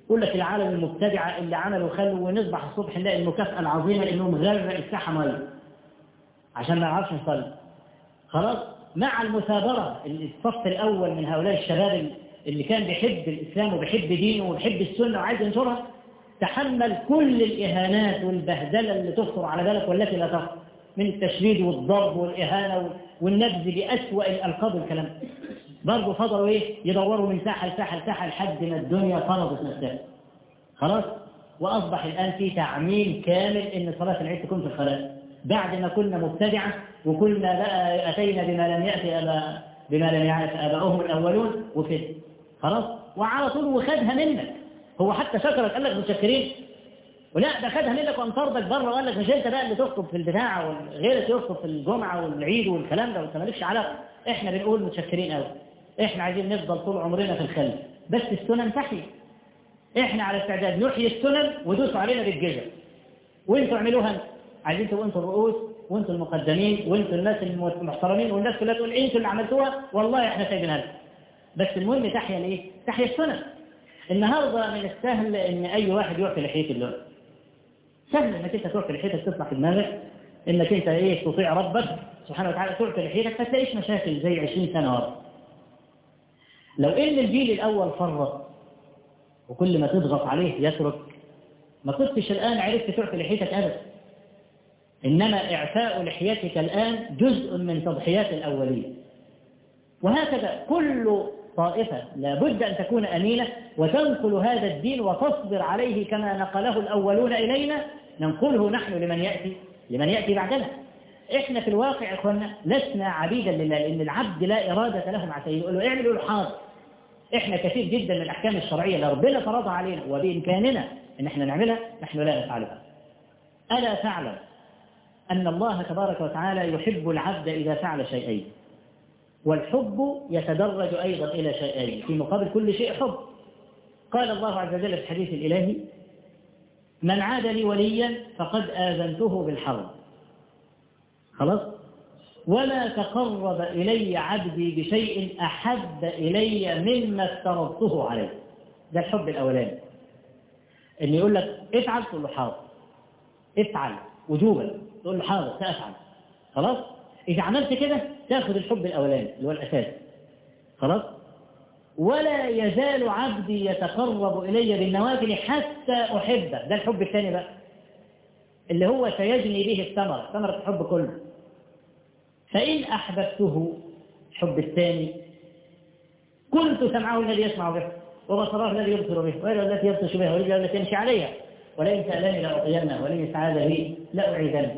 يقول لك العالم المبتدعة اللي عملوا خلوا ونصبح الصبح نلاقي المكافأة العظيمة إنهم غرق الساحة مية عشان ما نعرفش نصلي خلاص مع المثابرة الصف الأول من هؤلاء الشباب اللي كان بيحب الإسلام وبيحب دينه وبيحب السنة وعايز ينشرها تحمل كل الإهانات والبهدلة اللي تخطر على بالك والتي لا تخطر من التشريد والضرب والإهانة والنبذ بأسوأ الألقاب والكلام برضه فضلوا إيه يدوروا من ساحة لساحة لساحة لحد ما الدنيا فرضت نفسها خلاص وأصبح الآن في تعميم كامل إن صلاة العيد تكون في الخلاء بعد ما كنا مبتدعة وكنا بقى أتينا بما لم يأتي أبا بما لم يعرف آباؤهم الأولون وكده خلاص وعلى طول وخدها منك هو حتى شكرك قال لك متشكرين ولا ده خدها منك وانطردك بره وقال لك مش انت بقى اللي تخطب في البتاع وغيرك يخطب في الجمعه والعيد والكلام ده وانت مالكش علاقه احنا بنقول متشكرين قوي احنا عايزين نفضل طول عمرنا في الخلف بس السنن تحيي احنا على استعداد نحيي السنن ودوسوا علينا بالجزر وانتوا اعملوها انتوا عايزين تبقوا انتوا الرؤوس وانتوا المقدمين وانتوا الناس المحترمين والناس كلها تقول انتوا اللي عملتوها والله احنا سايبينها لكم بس المهم تحيا الايه؟ تحيا السنن النهارده من السهل ان اي واحد يعطي لحيته دلوقتي سهل انك انت تعطي لحيتك تطلع في دماغك انك انت ايه تطيع ربك سبحانه وتعالى تعطي لحيتك ما تلاقيش مشاكل زي 20 سنه ورا لو ان الجيل الاول فرط وكل ما تضغط عليه يترك ما كنتش الان عرفت تعطي لحيتك ابدا انما اعفاء لحيتك الان جزء من تضحيات الاولين وهكذا كل طائفة لابد أن تكون أمينة وتنقل هذا الدين وتصبر عليه كما نقله الأولون إلينا ننقله نحن لمن يأتي لمن يأتي بعدنا إحنا في الواقع إخوانا لسنا عبيدا لله لأن العبد لا إرادة له مع سيده يقول له اعملوا الحاضر إحنا كثير جدا من الأحكام الشرعية اللي ربنا فرضها علينا وبإمكاننا إن إحنا نعملها نحن لا نفعلها ألا تعلم أن الله تبارك وتعالى يحب العبد إذا فعل شيئين والحب يتدرج أيضا إلى شيئين في مقابل كل شيء حب قال الله عز وجل في الحديث الإلهي من عاد لي وليا فقد آذنته بالحرب خلاص ولا تقرب إلي عبدي بشيء أحب إلي مما افترضته عليه ده الحب الأولاني إن يقول لك افعل تقول له حاضر افعل وجوبا تقول له حاضر سأفعل خلاص إذا عملت كده تاخذ الحب الأولاني اللي هو الأساس خلاص ولا يزال عبدي يتقرب إلي بالنوافل حتى أحبه ده الحب الثاني بقى اللي هو سيجني به الثمرة ثمرة الحب كله فإن أحببته الحب الثاني كنت سمعه الذي يسمع به وبصره الذي يبصر به وإلى التي يبطش بها ورجله التي يمشي عليها ولئن سألني لأعطينه ولئن استعاذ بي لأعيذنه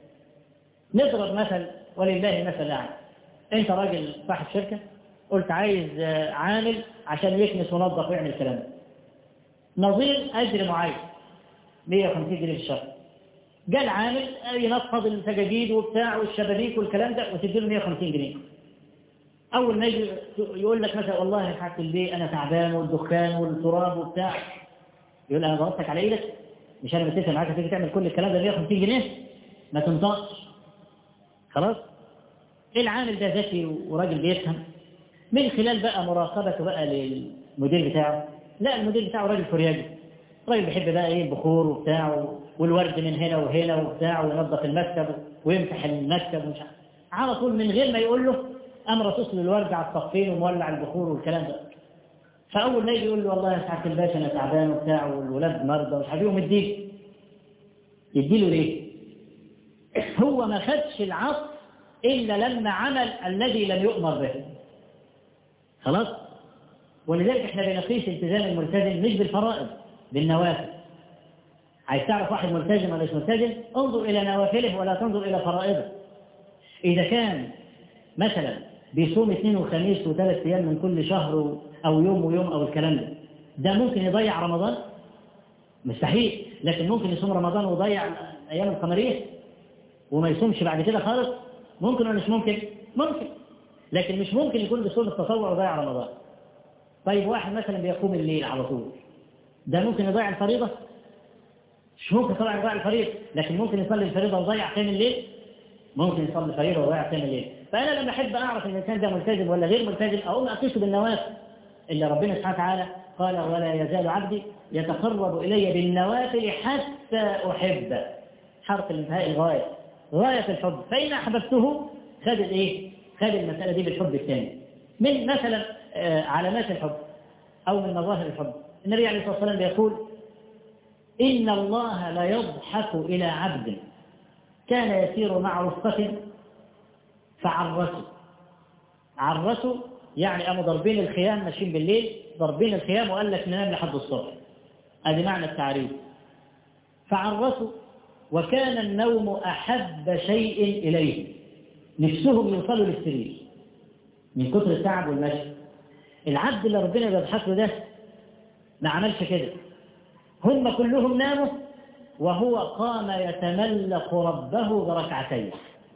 نضرب مثل ولله مثل أعلى أنت راجل صاحب شركة قلت عايز عامل عشان يكنس ونظف ويعمل الكلام ده نظير أجر معين 150 جنيه في الشهر جاء العامل ينفض السجاجيد وبتاع والشبابيك والكلام ده وتديله 150 جنيه أول ما يجي يقول لك مثلا والله يا حاج البيت أنا تعبان والدخان والتراب وبتاع يقول أنا ضغطتك على إيدك مش أنا متفق معاك تيجي تعمل كل الكلام ده 150 جنيه ما تنطقش خلاص العامل ده ذكي وراجل بيفهم من خلال بقى مراقبته بقى للمدير بتاعه لا المدير بتاعه راجل فرياجي راجل بيحب بقى ايه البخور وبتاع والورد من هنا وهنا وبتاع وينظف المكتب ويمسح المكتب ومش على طول من غير ما يقول له امر تصل الورد على الصفين ومولع البخور والكلام ده فاول ما يجي يقول له والله يا سعاده الباشا انا تعبان وبتاع والولاد مرضى ومش عارف ايه ومديه يديله ليه؟ هو ما خدش العصر إلا لما عمل الذي لم يؤمر به خلاص ولذلك احنا بنقيس التزام الملتزم مش بالفرائض بالنوافل عايز تعرف واحد ملتزم ولا مش ملتزم انظر إلى نوافله ولا تنظر إلى فرائضه إذا كان مثلا بيصوم اثنين وخميس وثلاث أيام من كل شهر أو يوم ويوم أو الكلام ده ده ممكن يضيع رمضان مستحيل لكن ممكن يصوم رمضان ويضيع أيام القمرية وما يصومش بعد كده خالص ممكن ولا مش ممكن ممكن لكن مش ممكن يكون بصوم التطوع وضيع رمضان طيب واحد مثلا بيقوم الليل على طول ده ممكن يضيع الفريضة مش ممكن طبعا يضيع الفريضة لكن ممكن يصلي الفريضة ويضيع قيام الليل ممكن يصلي الفريضة ويضيع قيام الليل فأنا لما أحب أعرف إن الإنسان ده ملتزم ولا غير ملتزم أقوم أقيسه بالنوافل اللي ربنا سبحانه وتعالى قال ولا يزال عبدي يتقرب إلي بالنوافل حتى أحبه حرف الانتهاء الغاية غاية الحب فإن أحببته خد الإيه؟ خد المسألة دي بالحب الثاني من مثلا علامات الحب أو من مظاهر الحب النبي عليه الصلاة والسلام يقول إن الله لا يضحك إلى عبد كان يسير مع رفقة فعرسوا عرسوا يعني قاموا ضاربين الخيام ماشيين بالليل ضاربين الخيام وقال لك ننام لحد الصبح ادي معنى التعريف فعرسوا وكان النوم أحب شيء إليه نفسهم يوصلوا للسرير من كثر التعب والمشي العبد اللي ربنا بيضحك له ده ما عملش كده هم كلهم ناموا وهو قام يتملق ربه بركعتين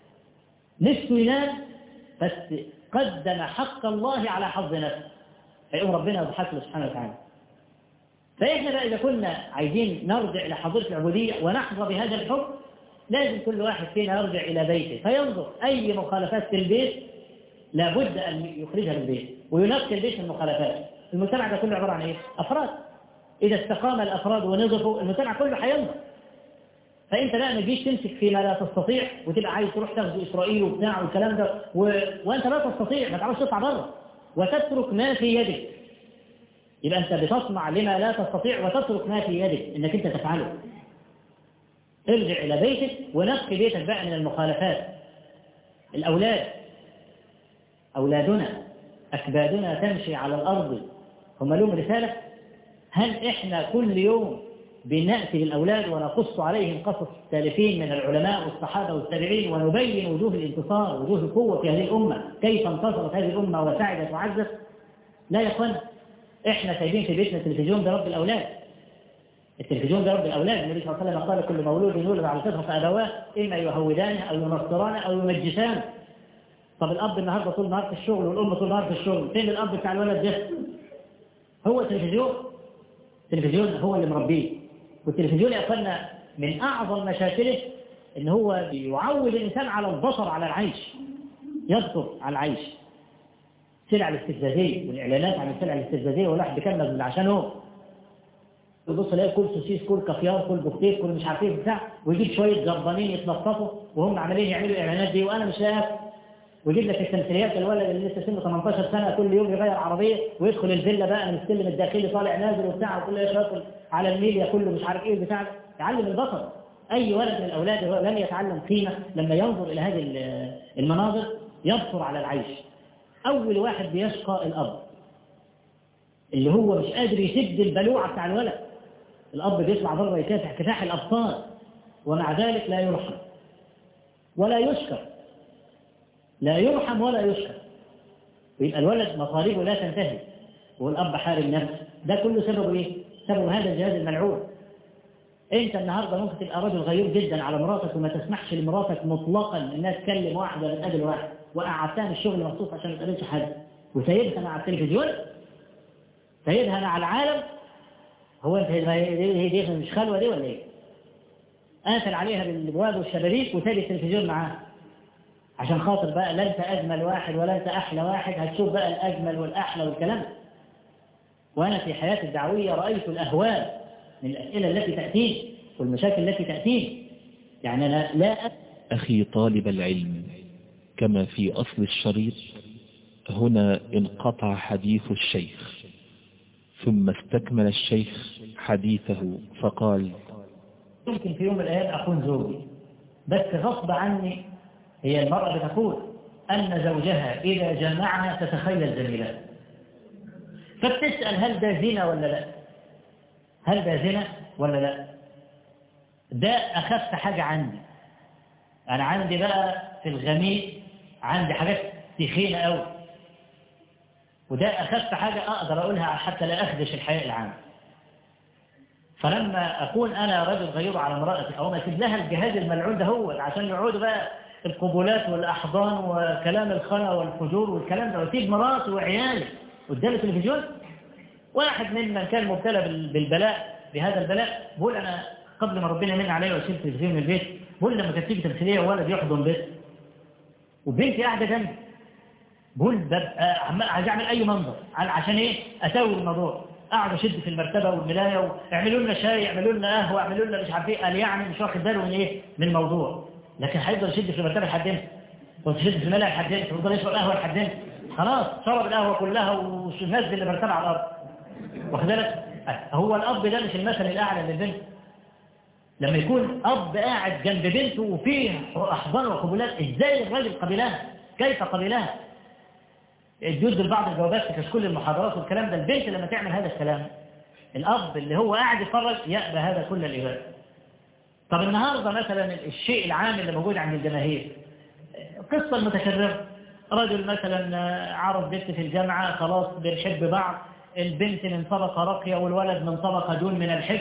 نفسه ينام بس قدم حق الله على حظ نفسه فيقوم ربنا يضحك له سبحانه وتعالى فإحنا بقى إذا كنا عايزين نرجع إلى حضرة العبودية ونحظى بهذا الحب لازم كل واحد فينا يرجع إلى بيته فينظر أي مخالفات في البيت لابد أن يخرجها من البيت وينقي البيت من المخالفات المجتمع ده كله عبارة عن إيه؟ أفراد إذا استقام الأفراد ونظفوا المجتمع كله هينظر فأنت بقى ما تجيش تمسك فيما لا تستطيع وتبقى عايز تروح تغزو إسرائيل وبتاع والكلام ده و... وأنت لا تستطيع ما تعرفش تطلع بره وتترك ما في يدك يبقى أنت بتصنع لما لا تستطيع وتترك ما في يدك إنك أنت تفعله ارجع إلى بيتك ونقي بيتك بقى من المخالفات الأولاد أولادنا أكبادنا تمشي على الأرض هم لهم رسالة هل إحنا كل يوم بنأتي للأولاد ونقص عليهم قصص السالفين من العلماء والصحابة والتابعين ونبين وجوه الانتصار وجوه القوة في هذه الأمة كيف انتصرت هذه الأمة وسعدت وعزت لا يا أخوانا إحنا سايبين في بيتنا التلفزيون ده رب الأولاد التلفزيون ده رب الأولاد النبي صلى الله عليه وسلم قال كل مولود يولد على الفطرة فأبواه إما يهودانه أو ينصرانه أو يمجسانه طب الأب النهاردة طول النهار في الشغل والأم طول النهار في الشغل فين الأب بتاع الولد ده هو التلفزيون التلفزيون هو اللي مربيه والتلفزيون يا أخوانا من أعظم مشاكله إن هو بيعود الإنسان على البصر على العيش يبصر على العيش سلع الاستفزازية والإعلانات عن السلع الاستفزازية والواحد بيكمل من عشانه يبص يلاقي كل سوسيس كل كافيار كل بوفتيك كل مش عارف ايه بتاع ويجيب شويه جربانين يتلطفوا وهم عمالين يعملوا الاعلانات دي وانا مش لاقي ويجيب لك التمثيليات الولد اللي لسه سنه 18 سنه كل يوم يغير عربيه ويدخل الفيلا بقى من السلم الداخلي طالع نازل وبتاع وكل يشرب على الميديا كله مش عارف ايه بتاع يعلم البصر اي ولد من الاولاد هو لم يتعلم قيمه لما ينظر الى هذه المناظر يبصر على العيش اول واحد بيشقى الاب اللي هو مش قادر يسد البلوعه بتاع الولد الاب بيطلع بره يكافح كفاح الابطال ومع ذلك لا يرحم ولا يشكر لا يرحم ولا يشكر ويبقى الولد مطالبه لا تنتهي والأب حارم نفسه ده كله سببه إيه؟ سبب هذا الجهاز الملعون أنت النهاردة ممكن تبقى رجل غيور جدا على مراتك وما تسمحش لمراتك مطلقا إنها تكلم واحد ولا تقابل واحد وقعدتها من الشغل مخصوص عشان ما تقابلش حد وسيبها مع التلفزيون سيبها مع العالم هو انت هي دي مش خلوه دي ولا ايه؟ قافل عليها بالابواب والشبابيك وسايب التلفزيون معاها عشان خاطر بقى لا انت اجمل واحد ولا انت احلى واحد هتشوف بقى الاجمل والاحلى والكلام وانا في حياتي الدعويه رايت الاهوال من الاسئله التي تاتيني والمشاكل التي تاتيني يعني انا لا أ... اخي طالب العلم كما في اصل الشريط هنا انقطع حديث الشيخ ثم استكمل الشيخ حديثه فقال يمكن في يوم من الأيام أكون زوجي بس غصب عني هي المرأة بتقول أن زوجها إذا جمعها تتخيل زميلها فبتسأل هل ده زنا ولا لا هل ده زنا ولا لا ده أخف حاجة عندي أنا عندي بقى في الغميق عندي حاجات تخينة قوي وده أخف حاجة أقدر أقولها حتى لا أخدش الحياء العام فلما أكون أنا رجل غيور على امرأتي أو ما أسيب لها الجهاز الملعون ده هو عشان يقعدوا بقى القبولات والأحضان وكلام الخلا والفجور والكلام ده وأسيب مراتي وعيالي قدام التلفزيون واحد ممن كان مبتلى بالبلاء بهذا البلاء بقول أنا قبل ما ربنا من عليا وأشيل التلفزيون من البيت بقول لما كانت تيجي تمثيلية وولد يحضن بيت وبنتي قاعدة جنبي بقول ببقى عمال عايز اعمل اي منظر عشان ايه اسوي الموضوع قعدوا شد في المرتبة والملاية واعملوا لنا شاي اعملوا لنا قهوة اعملوا لنا مش عارف ايه قال يعني مش واخد باله من ايه من الموضوع لكن هيفضل يشد في المرتبة لحد امتى وتشد في الملاية لحد امتى ويفضل يشرب قهوة لحد امتى خلاص شرب القهوة كلها ونزل المرتبة على الارض واخد بالك هو الاب ده مش المثل الاعلى للبنت لما يكون اب قاعد جنب بنته وفيه احضان وقبولات ازاي الراجل قبلها كيف قبلها يجوز بعض الجوابات في كشكول المحاضرات والكلام ده البنت لما تعمل هذا الكلام الأب اللي هو قاعد يتفرج يأبى هذا كل الإبادة طب النهاردة مثلا الشيء العام اللي موجود عند الجماهير قصة المتكررة رجل مثلا عرض بنت في الجامعة خلاص بنحب بعض البنت من طبقة راقية والولد من طبقة دون من الحب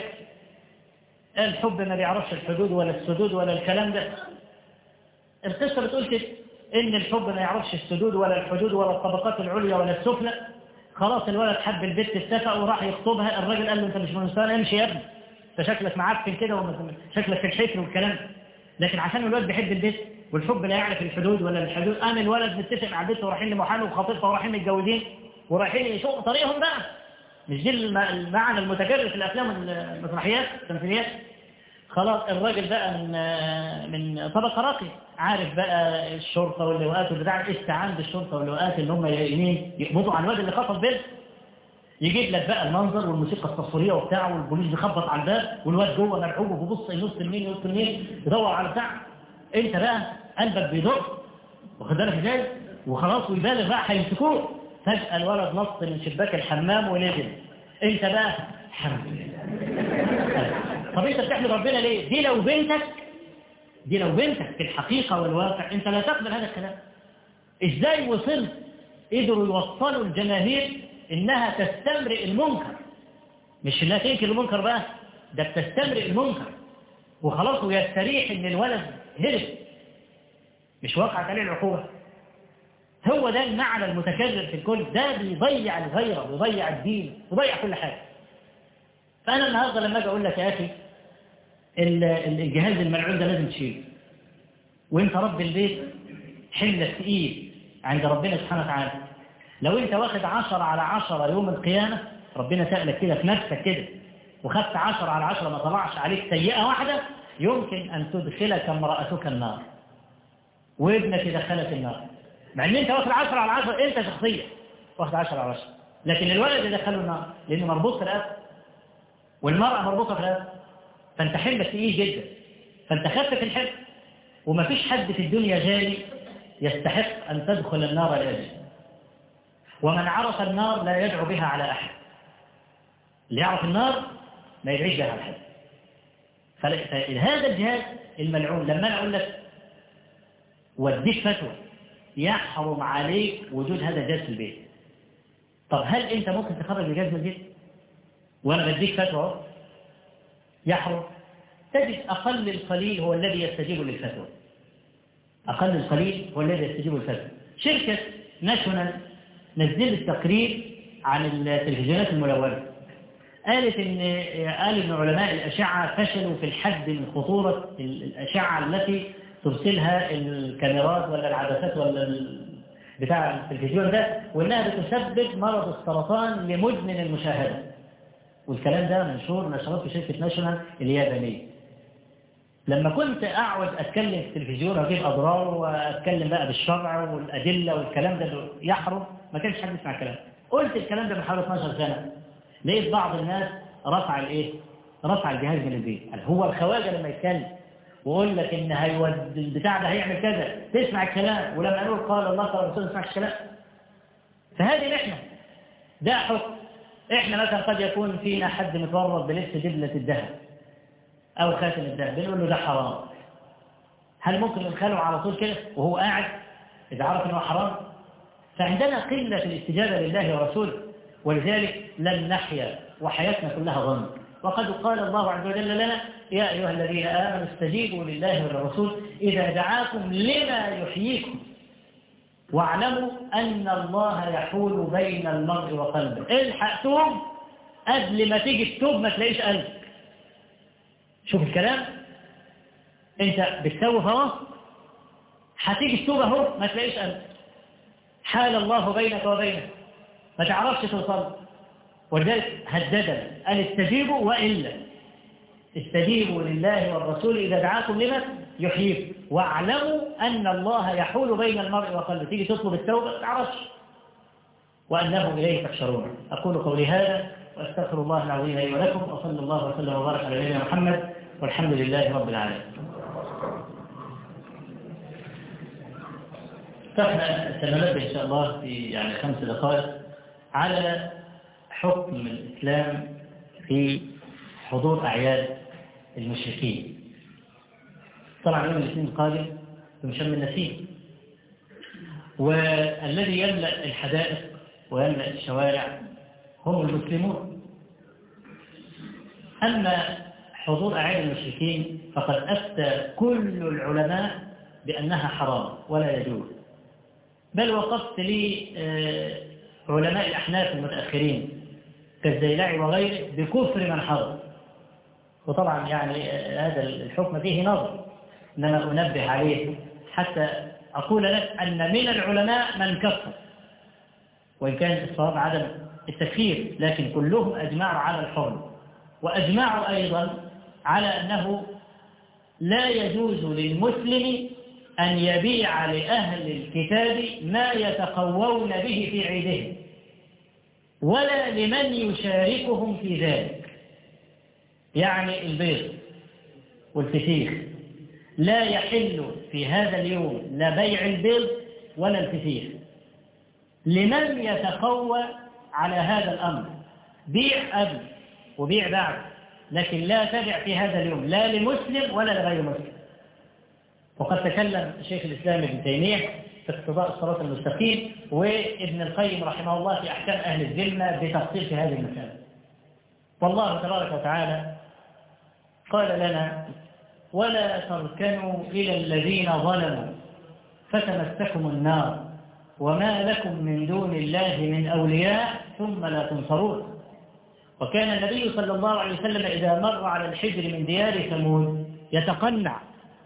الحب ما بيعرفش الحدود ولا السدود ولا الكلام ده القصة بتقول كده إن الحب ما يعرفش السدود ولا الحدود ولا الطبقات العليا ولا السفلى خلاص الولد حب البنت اتفق وراح يخطبها الراجل قال له انت مش من مستوى امشي يا ابني انت شكلك معفن كده وشكلك في الحفر والكلام لكن عشان الولد بيحب البنت والحب لا يعرف الحدود ولا الحدود قام الولد متفق مع البنت ورايحين لمحامي وخطيبها ورايحين متجوزين ورايحين يشوفوا طريقهم بقى مش دي المعنى المتكرر في الافلام المسرحيات التمثيليات خلاص الراجل بقى من من طبقة راقية عارف بقى الشرطة واللواءات والبتاع استعان بالشرطة واللواءات اللي هم يمين يقبضوا على الواد اللي خطف بنت يجيب لك بقى المنظر والموسيقى التصويرية وبتاعه والبوليس بيخبط على الباب والواد جوه مرعوب وبيبص ينص يمين ينص يمين يدور على بتاع انت بقى قلبك بيدق واخد بالك ازاي وخلاص ويبالغ بقى هيمسكوه فجأة الولد نط من شباك الحمام ونزل انت بقى الحمد لله طب انت بتحمد ربنا ليه دي لو بنتك دي لو بنتك في الحقيقة والواقع انت لا تقبل هذا الكلام ازاي وصلت قدروا يوصلوا الجماهير انها تستمرئ المنكر مش انها تنكر المنكر بقى ده بتستمرئ المنكر وخلاص ويستريح ان الولد هرب مش وقعت عليه العقوبة هو ده المعنى المتكرر في الكل ده بيضيع الغيرة بيضيع الدين بيضيع كل حاجة فأنا النهاردة لما أجي أقول لك يا أخي الجهاز الملعون ده لازم تشيله وانت رب البيت حملك تقيل عند ربنا سبحانه وتعالى لو انت واخد عشرة على عشرة يوم القيامة ربنا سألك كده في نفسك كده وخدت عشرة على عشرة ما طلعش عليك سيئة واحدة يمكن أن تدخلك امرأتك النار وابنك يدخلك النار مع ان انت واخد عشرة على عشرة انت شخصيا واخد عشرة على عشرة لكن الولد يدخله النار لانه مربوط في الأب والمرأة مربوطة في الأب فانت حلمك تقيل جدا فانت خفف الحلم ومفيش حد في الدنيا جالي يستحق أن تدخل النار لأجل ومن عرف النار لا يدعو بها على أحد اللي يعرف النار ما يدعيش بها على أحد فهذا الجهاز الملعون لما أنا أقول لك وديك فتوى يحرم عليك وجود هذا الجهاز في البيت طب هل أنت ممكن تخرج الجهاز من البيت وأنا بديك فتوى يحرم تجد أقل القليل هو الذي يستجيب للفتوى أقل القليل هو الذي يستجيب للفتوى شركة ناشونال نزلت تقرير عن التلفزيونات الملونة قالت إن قال إن علماء الأشعة فشلوا في الحد من خطورة الأشعة التي ترسلها الكاميرات ولا العدسات ولا بتاع التلفزيون ده وإنها بتسبب مرض السرطان لمدمن المشاهدة والكلام ده منشور نشرات في شركة ناشونال اليابانية لما كنت أقعد أتكلم في التلفزيون وأجيب أضرار وأتكلم بقى بالشرع والأدلة والكلام ده يحرم ما كانش حد يسمع الكلام قلت الكلام ده من حوالي 12 سنة لقيت بعض الناس رفع الايه رفع الجهاز من البيت هو الخواجة لما يتكلم ويقول لك ان هيود البتاع ده هيعمل كذا تسمع الكلام ولما يقول قال الله قال الرسول ما تسمعش الكلام فهذه نحن ده حكم احنا مثلا قد يكون فينا حد متورط بلبس دبلة الذهب او خاتم الذهب بنقول له ده حرام هل ممكن ندخله على طول كده وهو قاعد اذا عرف انه حرام فعندنا قلة في الاستجابة لله ورسوله ولذلك لن نحيا وحياتنا كلها ظن وقد قال الله عز وجل لنا يا أيها الذين آمنوا استجيبوا لله وللرسول إذا دعاكم لما يحييكم واعلموا أن الله يحول بين المرء وقلبه الحق توب قبل ما تيجي تتوب ما تلاقيش قلب شوف الكلام انت بتسوف اهو هتيجي تتوب اهو ما تلاقيش قلب حال الله بينك وبينه ما تعرفش توصل ولذلك هددنا أن استجيبوا وإلا استجيبوا لله والرسول إذا دعاكم لما يحييكم واعلموا أن الله يحول بين المرء وقلبه تيجي تطلب التوبة ما تعرفش وأنه إليه تحشرون أقول قولي هذا وأستغفر الله العظيم لي ولكم وصلى الله وسلم وبارك على نبينا محمد والحمد لله رب العالمين فاحنا سننبه إن شاء الله في يعني خمس دقائق على حكم الإسلام في حضور أعياد المشركين طبعا يوم الاثنين القادم يشم النسيم والذي يملأ الحدائق ويملأ الشوارع هم المسلمون أما حضور أعياد المشركين فقد أفتى كل العلماء بأنها حرام ولا يجوز بل وقفت لي علماء الأحناف المتأخرين كالزيلاعي وغيره بكفر من حضر وطبعا يعني هذا الحكم فيه نظر إنما أنبه عليه حتى أقول لك أن من العلماء من كفر وإن كان الصواب عدم التكفير لكن كلهم أجمعوا على الحرم وأجمعوا أيضا على أنه لا يجوز للمسلم أن يبيع لأهل الكتاب ما يتقوون به في عيدهم ولا لمن يشاركهم في ذلك يعني البيض والفسيخ لا يحل في هذا اليوم لا بيع البيض ولا الفسيخ لمن يتقوى على هذا الأمر بيع قبل وبيع بعد لكن لا تبع في هذا اليوم لا لمسلم ولا لغير مسلم وقد تكلم شيخ الإسلام ابن تيمية في اقتضاء الصراط المستقيم وابن القيم رحمه الله في أحكام أهل الذمة بتفصيل في هذه المسألة والله تبارك وتعالى قال لنا ولا تركنوا إلى الذين ظلموا فتمسكم النار وما لكم من دون الله من أولياء ثم لا تنصرون وكان النبي صلى الله عليه وسلم إذا مر على الحجر من ديار ثمود يتقنع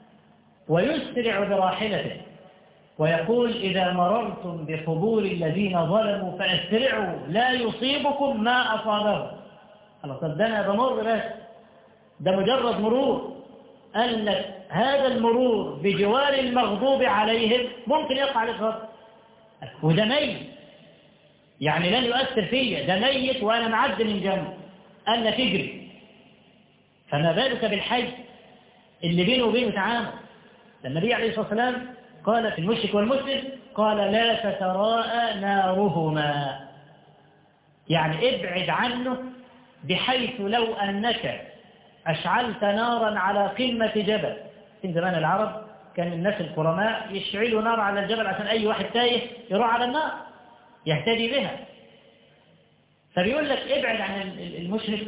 ويسرع براحلته ويقول إذا مررتم بقبور الذين ظلموا فأسرعوا لا يصيبكم ما أصابهم الله طب ده أنا بمر بس ده مجرد مرور قال لك هذا المرور بجوار المغضوب عليهم ممكن يقع عليك غلط وده ميت يعني لن يؤثر فيا ده ميت وأنا معد من جنبه قال لك اجري فما بالك بالحي اللي بينه وبينه تعامل النبي عليه الصلاة والسلام قال في المشرك والمسلم قال لا تتراءى نارهما يعني ابعد عنه بحيث لو أنك أشعلت نارا على قمة جبل في زمان العرب كان الناس الكرماء يشعلوا نار على الجبل عشان أي واحد تايه يروح على النار يهتدي بها فبيقول لك ابعد عن المشرك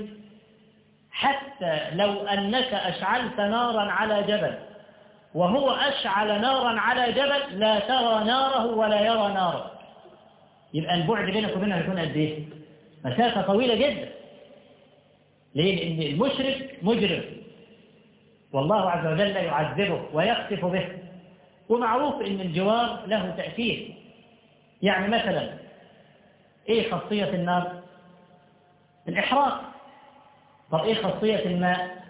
حتى لو أنك أشعلت نارا على جبل وهو أشعل نارا على جبل لا ترى ناره ولا يرى ناره يبقى البعد بينك وبينه هيكون قد ايه مسافة طويلة جدا ليه لأن المشرك مجرم والله عز وجل يعذبه ويخسف به ومعروف أن الجوار له تأثير يعني مثلا ايه خاصية النار الإحراق طب ايه خاصية الماء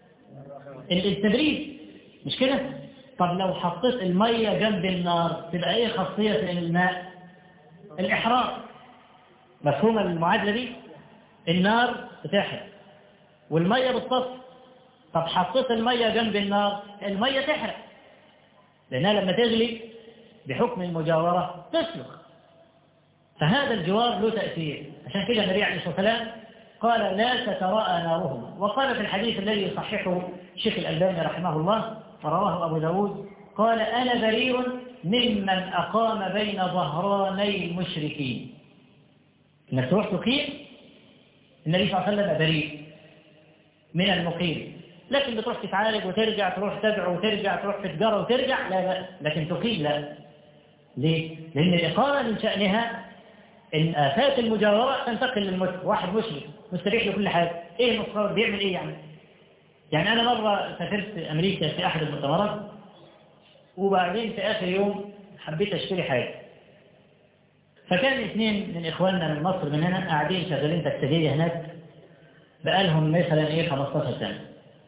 التبريد مش كده طب لو حطيت المية جنب النار تبقى ايه خاصية الماء الإحراق مفهوم المعادلة دي النار بتحرق والمية بتصفي طب حطيت المية جنب النار المية تحرق لأنها لما تغلي بحكم المجاورة تسلخ فهذا الجوار له تأثير عشان كده النبي عليه الصلاة والسلام قال لا تتراءى نارهما وقال في الحديث الذي يصححه الشيخ الألباني رحمه الله ورواه أبو داود قال أنا بريء ممن أقام بين ظهراني المشركين إنك تروح تقيم النبي صلى الله عليه وسلم بريء من المقيم لكن بتروح تتعالج وترجع تروح تدعو وترجع تروح تتجرى وترجع لا لا لكن تقيم لا ليه؟ لأن الإقامة من شأنها إن آفات المجاورة تنتقل للمسلم واحد مسلم مستريح لكل حاجة إيه المصطلح بيعمل إيه يعني يعني أنا مرة سافرت أمريكا في أحد المؤتمرات وبعدين في آخر يوم حبيت أشتري حاجة فكان اثنين من إخواننا من مصر من هنا قاعدين شغالين تكتيكية هناك بقالهم مثلا إيه 15 سنة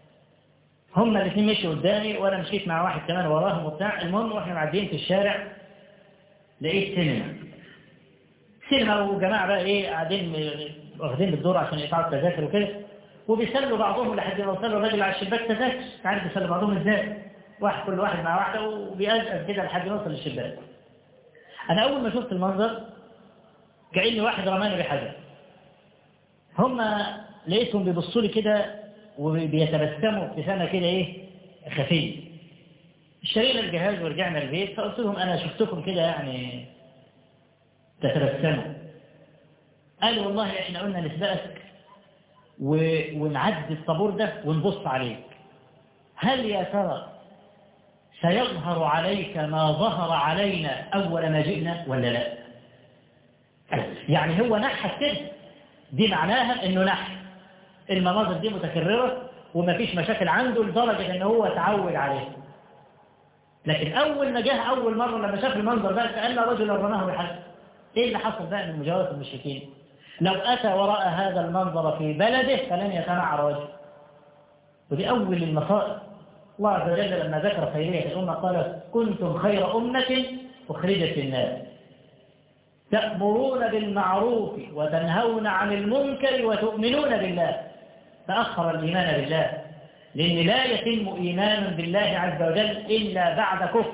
هم الاثنين مشوا قدامي وأنا مشيت مع واحد كمان وراهم وبتاع المهم وإحنا معديين في الشارع لقيت سينما سينما وجماعة بقى إيه قاعدين واخدين بالدور عشان يقطعوا التذاكر وكده وبيسلوا بعضهم لحد ما وصلوا الراجل على الشباك تذاكر عارف بيسلوا بعضهم ازاي واحد كل واحد مع واحدة وبيأزأز كده لحد ما يوصل للشباك أنا أول ما شفت المنظر جاي لي واحد رماني بحجر هم لقيتهم بيبصوا لي كده وبيتبسموا ابتسامة كده إيه خفية اشترينا الجهاز ورجعنا البيت فقلت لهم أنا شفتكم كده يعني تتبسموا قالوا والله احنا قلنا نسبقك و... ونعدي الطابور ده ونبص عليك هل يا ترى سيظهر عليك ما ظهر علينا أول ما جئنا ولا لا يعني هو نحت كده دي معناها انه نحت المناظر دي متكررة ومفيش مشاكل عنده لدرجة ان هو تعود عليه لكن اول ما جه اول مرة لما شاف المنظر ده كأن رجل رماه بحد ايه اللي حصل بقى من مجاورة المشركين لو أتى وراء هذا المنظر في بلده فلن يتنعر وجهه ودي أول المصائب الله عز وجل لما ذكر خيرية الأمة قال كنتم خير أمة أخرجت للناس تأمرون بالمعروف وتنهون عن المنكر وتؤمنون بالله فأخر الإيمان بالله لأن لا يتم إيمان بالله عز وجل إلا بعد كفر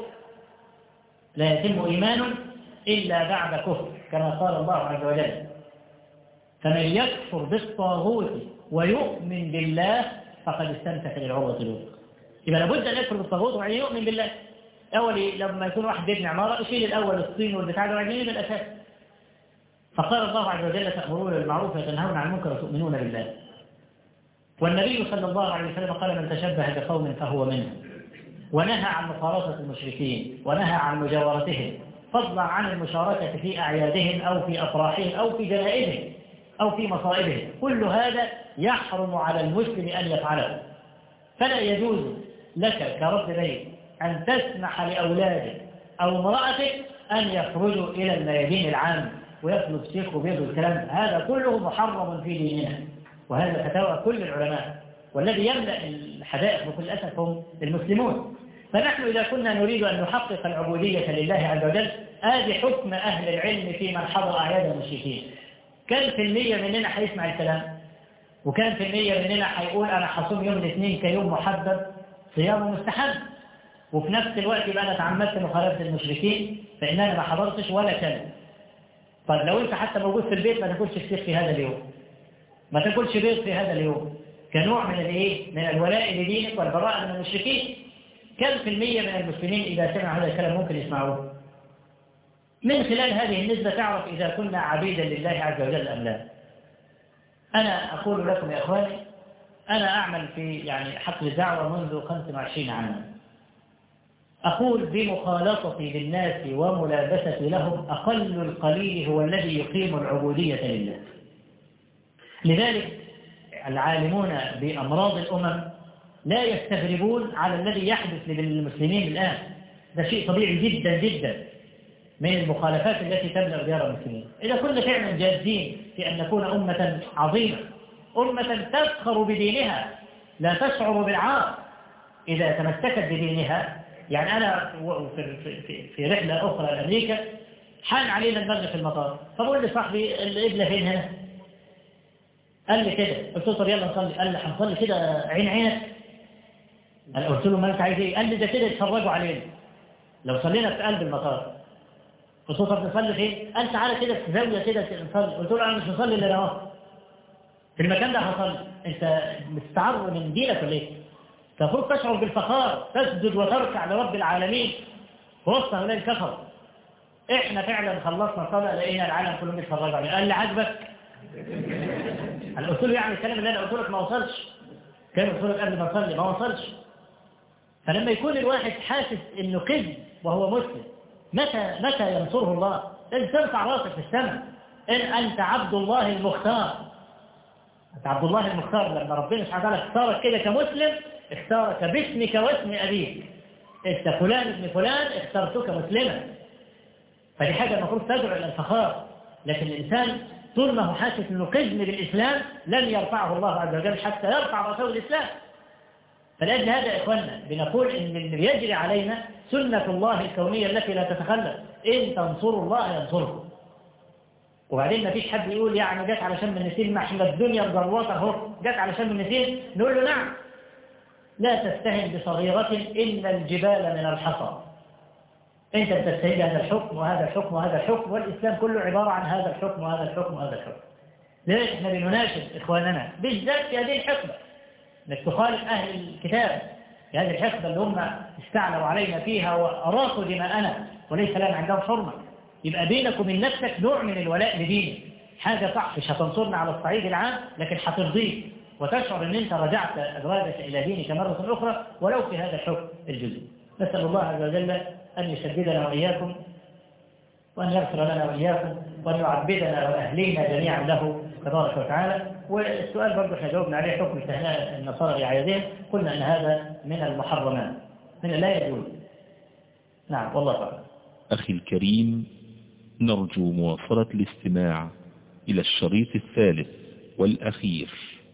لا يتم إيمان إلا بعد كفر كما قال الله عز وجل فمن يكفر بالطاغوت ويؤمن بالله فقد استمسك بالعروة الوثقى يبقى لابد أن يكفر بالطاغوت وبعدين يؤمن بالله أول لما يكون واحد بيبني عمارة يشيل الأول الصين والبتاع ده وبعدين يبني الأساس فقال الله عز وجل تأمرون بالمعروف وتنهون عن المنكر وتؤمنون بالله والنبي صلى الله عليه وسلم قال من تشبه بقوم فهو منهم ونهى عن مخالطة المشركين ونهى عن مجاورتهم فضلا عن المشاركة في أعيادهم أو في أفراحهم أو في جنائزهم أو في مصائبهم كل هذا يحرم على المسلم أن يفعله فلا يجوز لك كرب بيت أن تسمح لأولادك أو امرأتك أن يخرجوا إلى الميادين العام ويطلب شيخ وبيض الكلام هذا كله محرم في ديننا وهذا فتاوى كل العلماء والذي يملأ الحدائق بكل أسف هم المسلمون فنحن إذا كنا نريد أن نحقق العبودية لله عز وجل آدي حكم أهل العلم في من حضر أعياد المشركين كم في المية مننا هيسمع الكلام وكم في المية مننا هيقول أنا حصوم يوم الاثنين كيوم محبب صيام مستحب وفي نفس الوقت يبقى أنا تعمدت مخالفة المشركين فإن أنا ما حضرتش ولا كلمة طيب لو أنت حتى موجود في البيت ما تاكلش فسيخ في هذا اليوم ما تاكلش بيض في هذا اليوم كنوع من الايه من الولاء لدينك والبراءة من المشركين كم في المية من المسلمين إذا سمع هذا الكلام ممكن يسمعوه من خلال هذه النسبة تعرف إذا كنا عبيدا لله عز وجل أم لا أنا أقول لكم يا أخواني أنا أعمل في يعني حقل الدعوة منذ 25 عاما أقول بمخالطتي للناس وملابستي لهم أقل القليل هو الذي يقيم العبودية لله لذلك العالمون بأمراض الأمم لا يستغربون على الذي يحدث للمسلمين الآن ده شيء طبيعي جدا جدا من المخالفات التي تملأ ديار المسلمين إذا كنا فعلا جادين في أن نكون أمة عظيمة أمة تفخر بدينها لا تشعر بالعار إذا تمسكت بدينها يعني أنا في, في, في رحلة أخرى لأمريكا حان علينا المغرب في المطار فبقول لصاحبي القبلة فين هنا قال لي كده قلت له طب يلا نصلي قال لي هنصلي كده عين عينك انا قلت له ما انت عايز ايه قال لي ده كده يتفرجوا علينا لو صلينا في قلب المطار قلت له طب نصلي فين قال تعالى كده في زاويه كده نصلي قلت له انا مش هصلي الا اهو في المكان ده هصلي انت مستعر من دينك ولا ايه المفروض تشعر بالفخار تسجد وتركع لرب العالمين وسط هؤلاء الكفر احنا فعلا خلصنا صلاه لقينا العالم كله بيتفرج علينا قال لي عاجبك انا قلت له يعني الكلام اللي انا قلت لك ما وصلش كان قلت لك قبل ما اصلي ما وصلش فلما يكون الواحد حاسس انه كذب وهو مسلم متى متى ينصره الله لازم ترفع راسك في السماء ان انت عبد الله المختار انت عبد الله المختار لما ربنا سبحانه وتعالى اختارك كده كمسلم اختارك باسمك واسم ابيك انت فلان ابن فلان اخترتك مسلما فدي حاجة المفروض تدعو إلى الفخار لكن الإنسان طول ما هو حاسس إنه قزم بالإسلام لن يرفعه الله عز وجل حتى يرفع رسول الإسلام فلأجل هذا يا إخواننا بنقول إن اللي يجري علينا سنة الله الكونية التي لا تتخلف إن تنصروا الله ينصركم وبعدين ما فيش حد يقول يعني جت على شم النسيم ما احنا الدنيا مجروطه اهو جت على شم النسيم نقول له نعم لا تستهن بصغيرة إن الجبال من الحصى أنت بتستهين بهذا الحكم وهذا الحكم وهذا الحكم والإسلام كله عبارة عن هذا الحكم وهذا الحكم وهذا الحكم لذلك احنا بنناشد إخواننا بالذات في هذه الحقبة انك تخالف أهل الكتاب في هذه الحقبة اللي هم استعلوا علينا فيها وأراقوا دماءنا وليس لنا عندهم حرمة يبقى بينك وبين نفسك نوع من الولاء لدينك حاجة صح مش هتنصرنا على الصعيد العام لكن هترضيك وتشعر ان انت رجعت ازواجك الى دينك مرة اخرى ولو في هذا الحكم الجزئي نسأل الله عز وجل ان يسددنا واياكم وان يغفر لنا واياكم وان يعبدنا واهلينا جميعا له تبارك وتعالى والسؤال برضه احنا جاوبنا عليه حكم استهناء النصارى لعيادهم قلنا ان هذا من المحرمات من لا يجوز نعم والله تعالى أخي الكريم نرجو مواصلة الاستماع إلى الشريط الثالث والأخير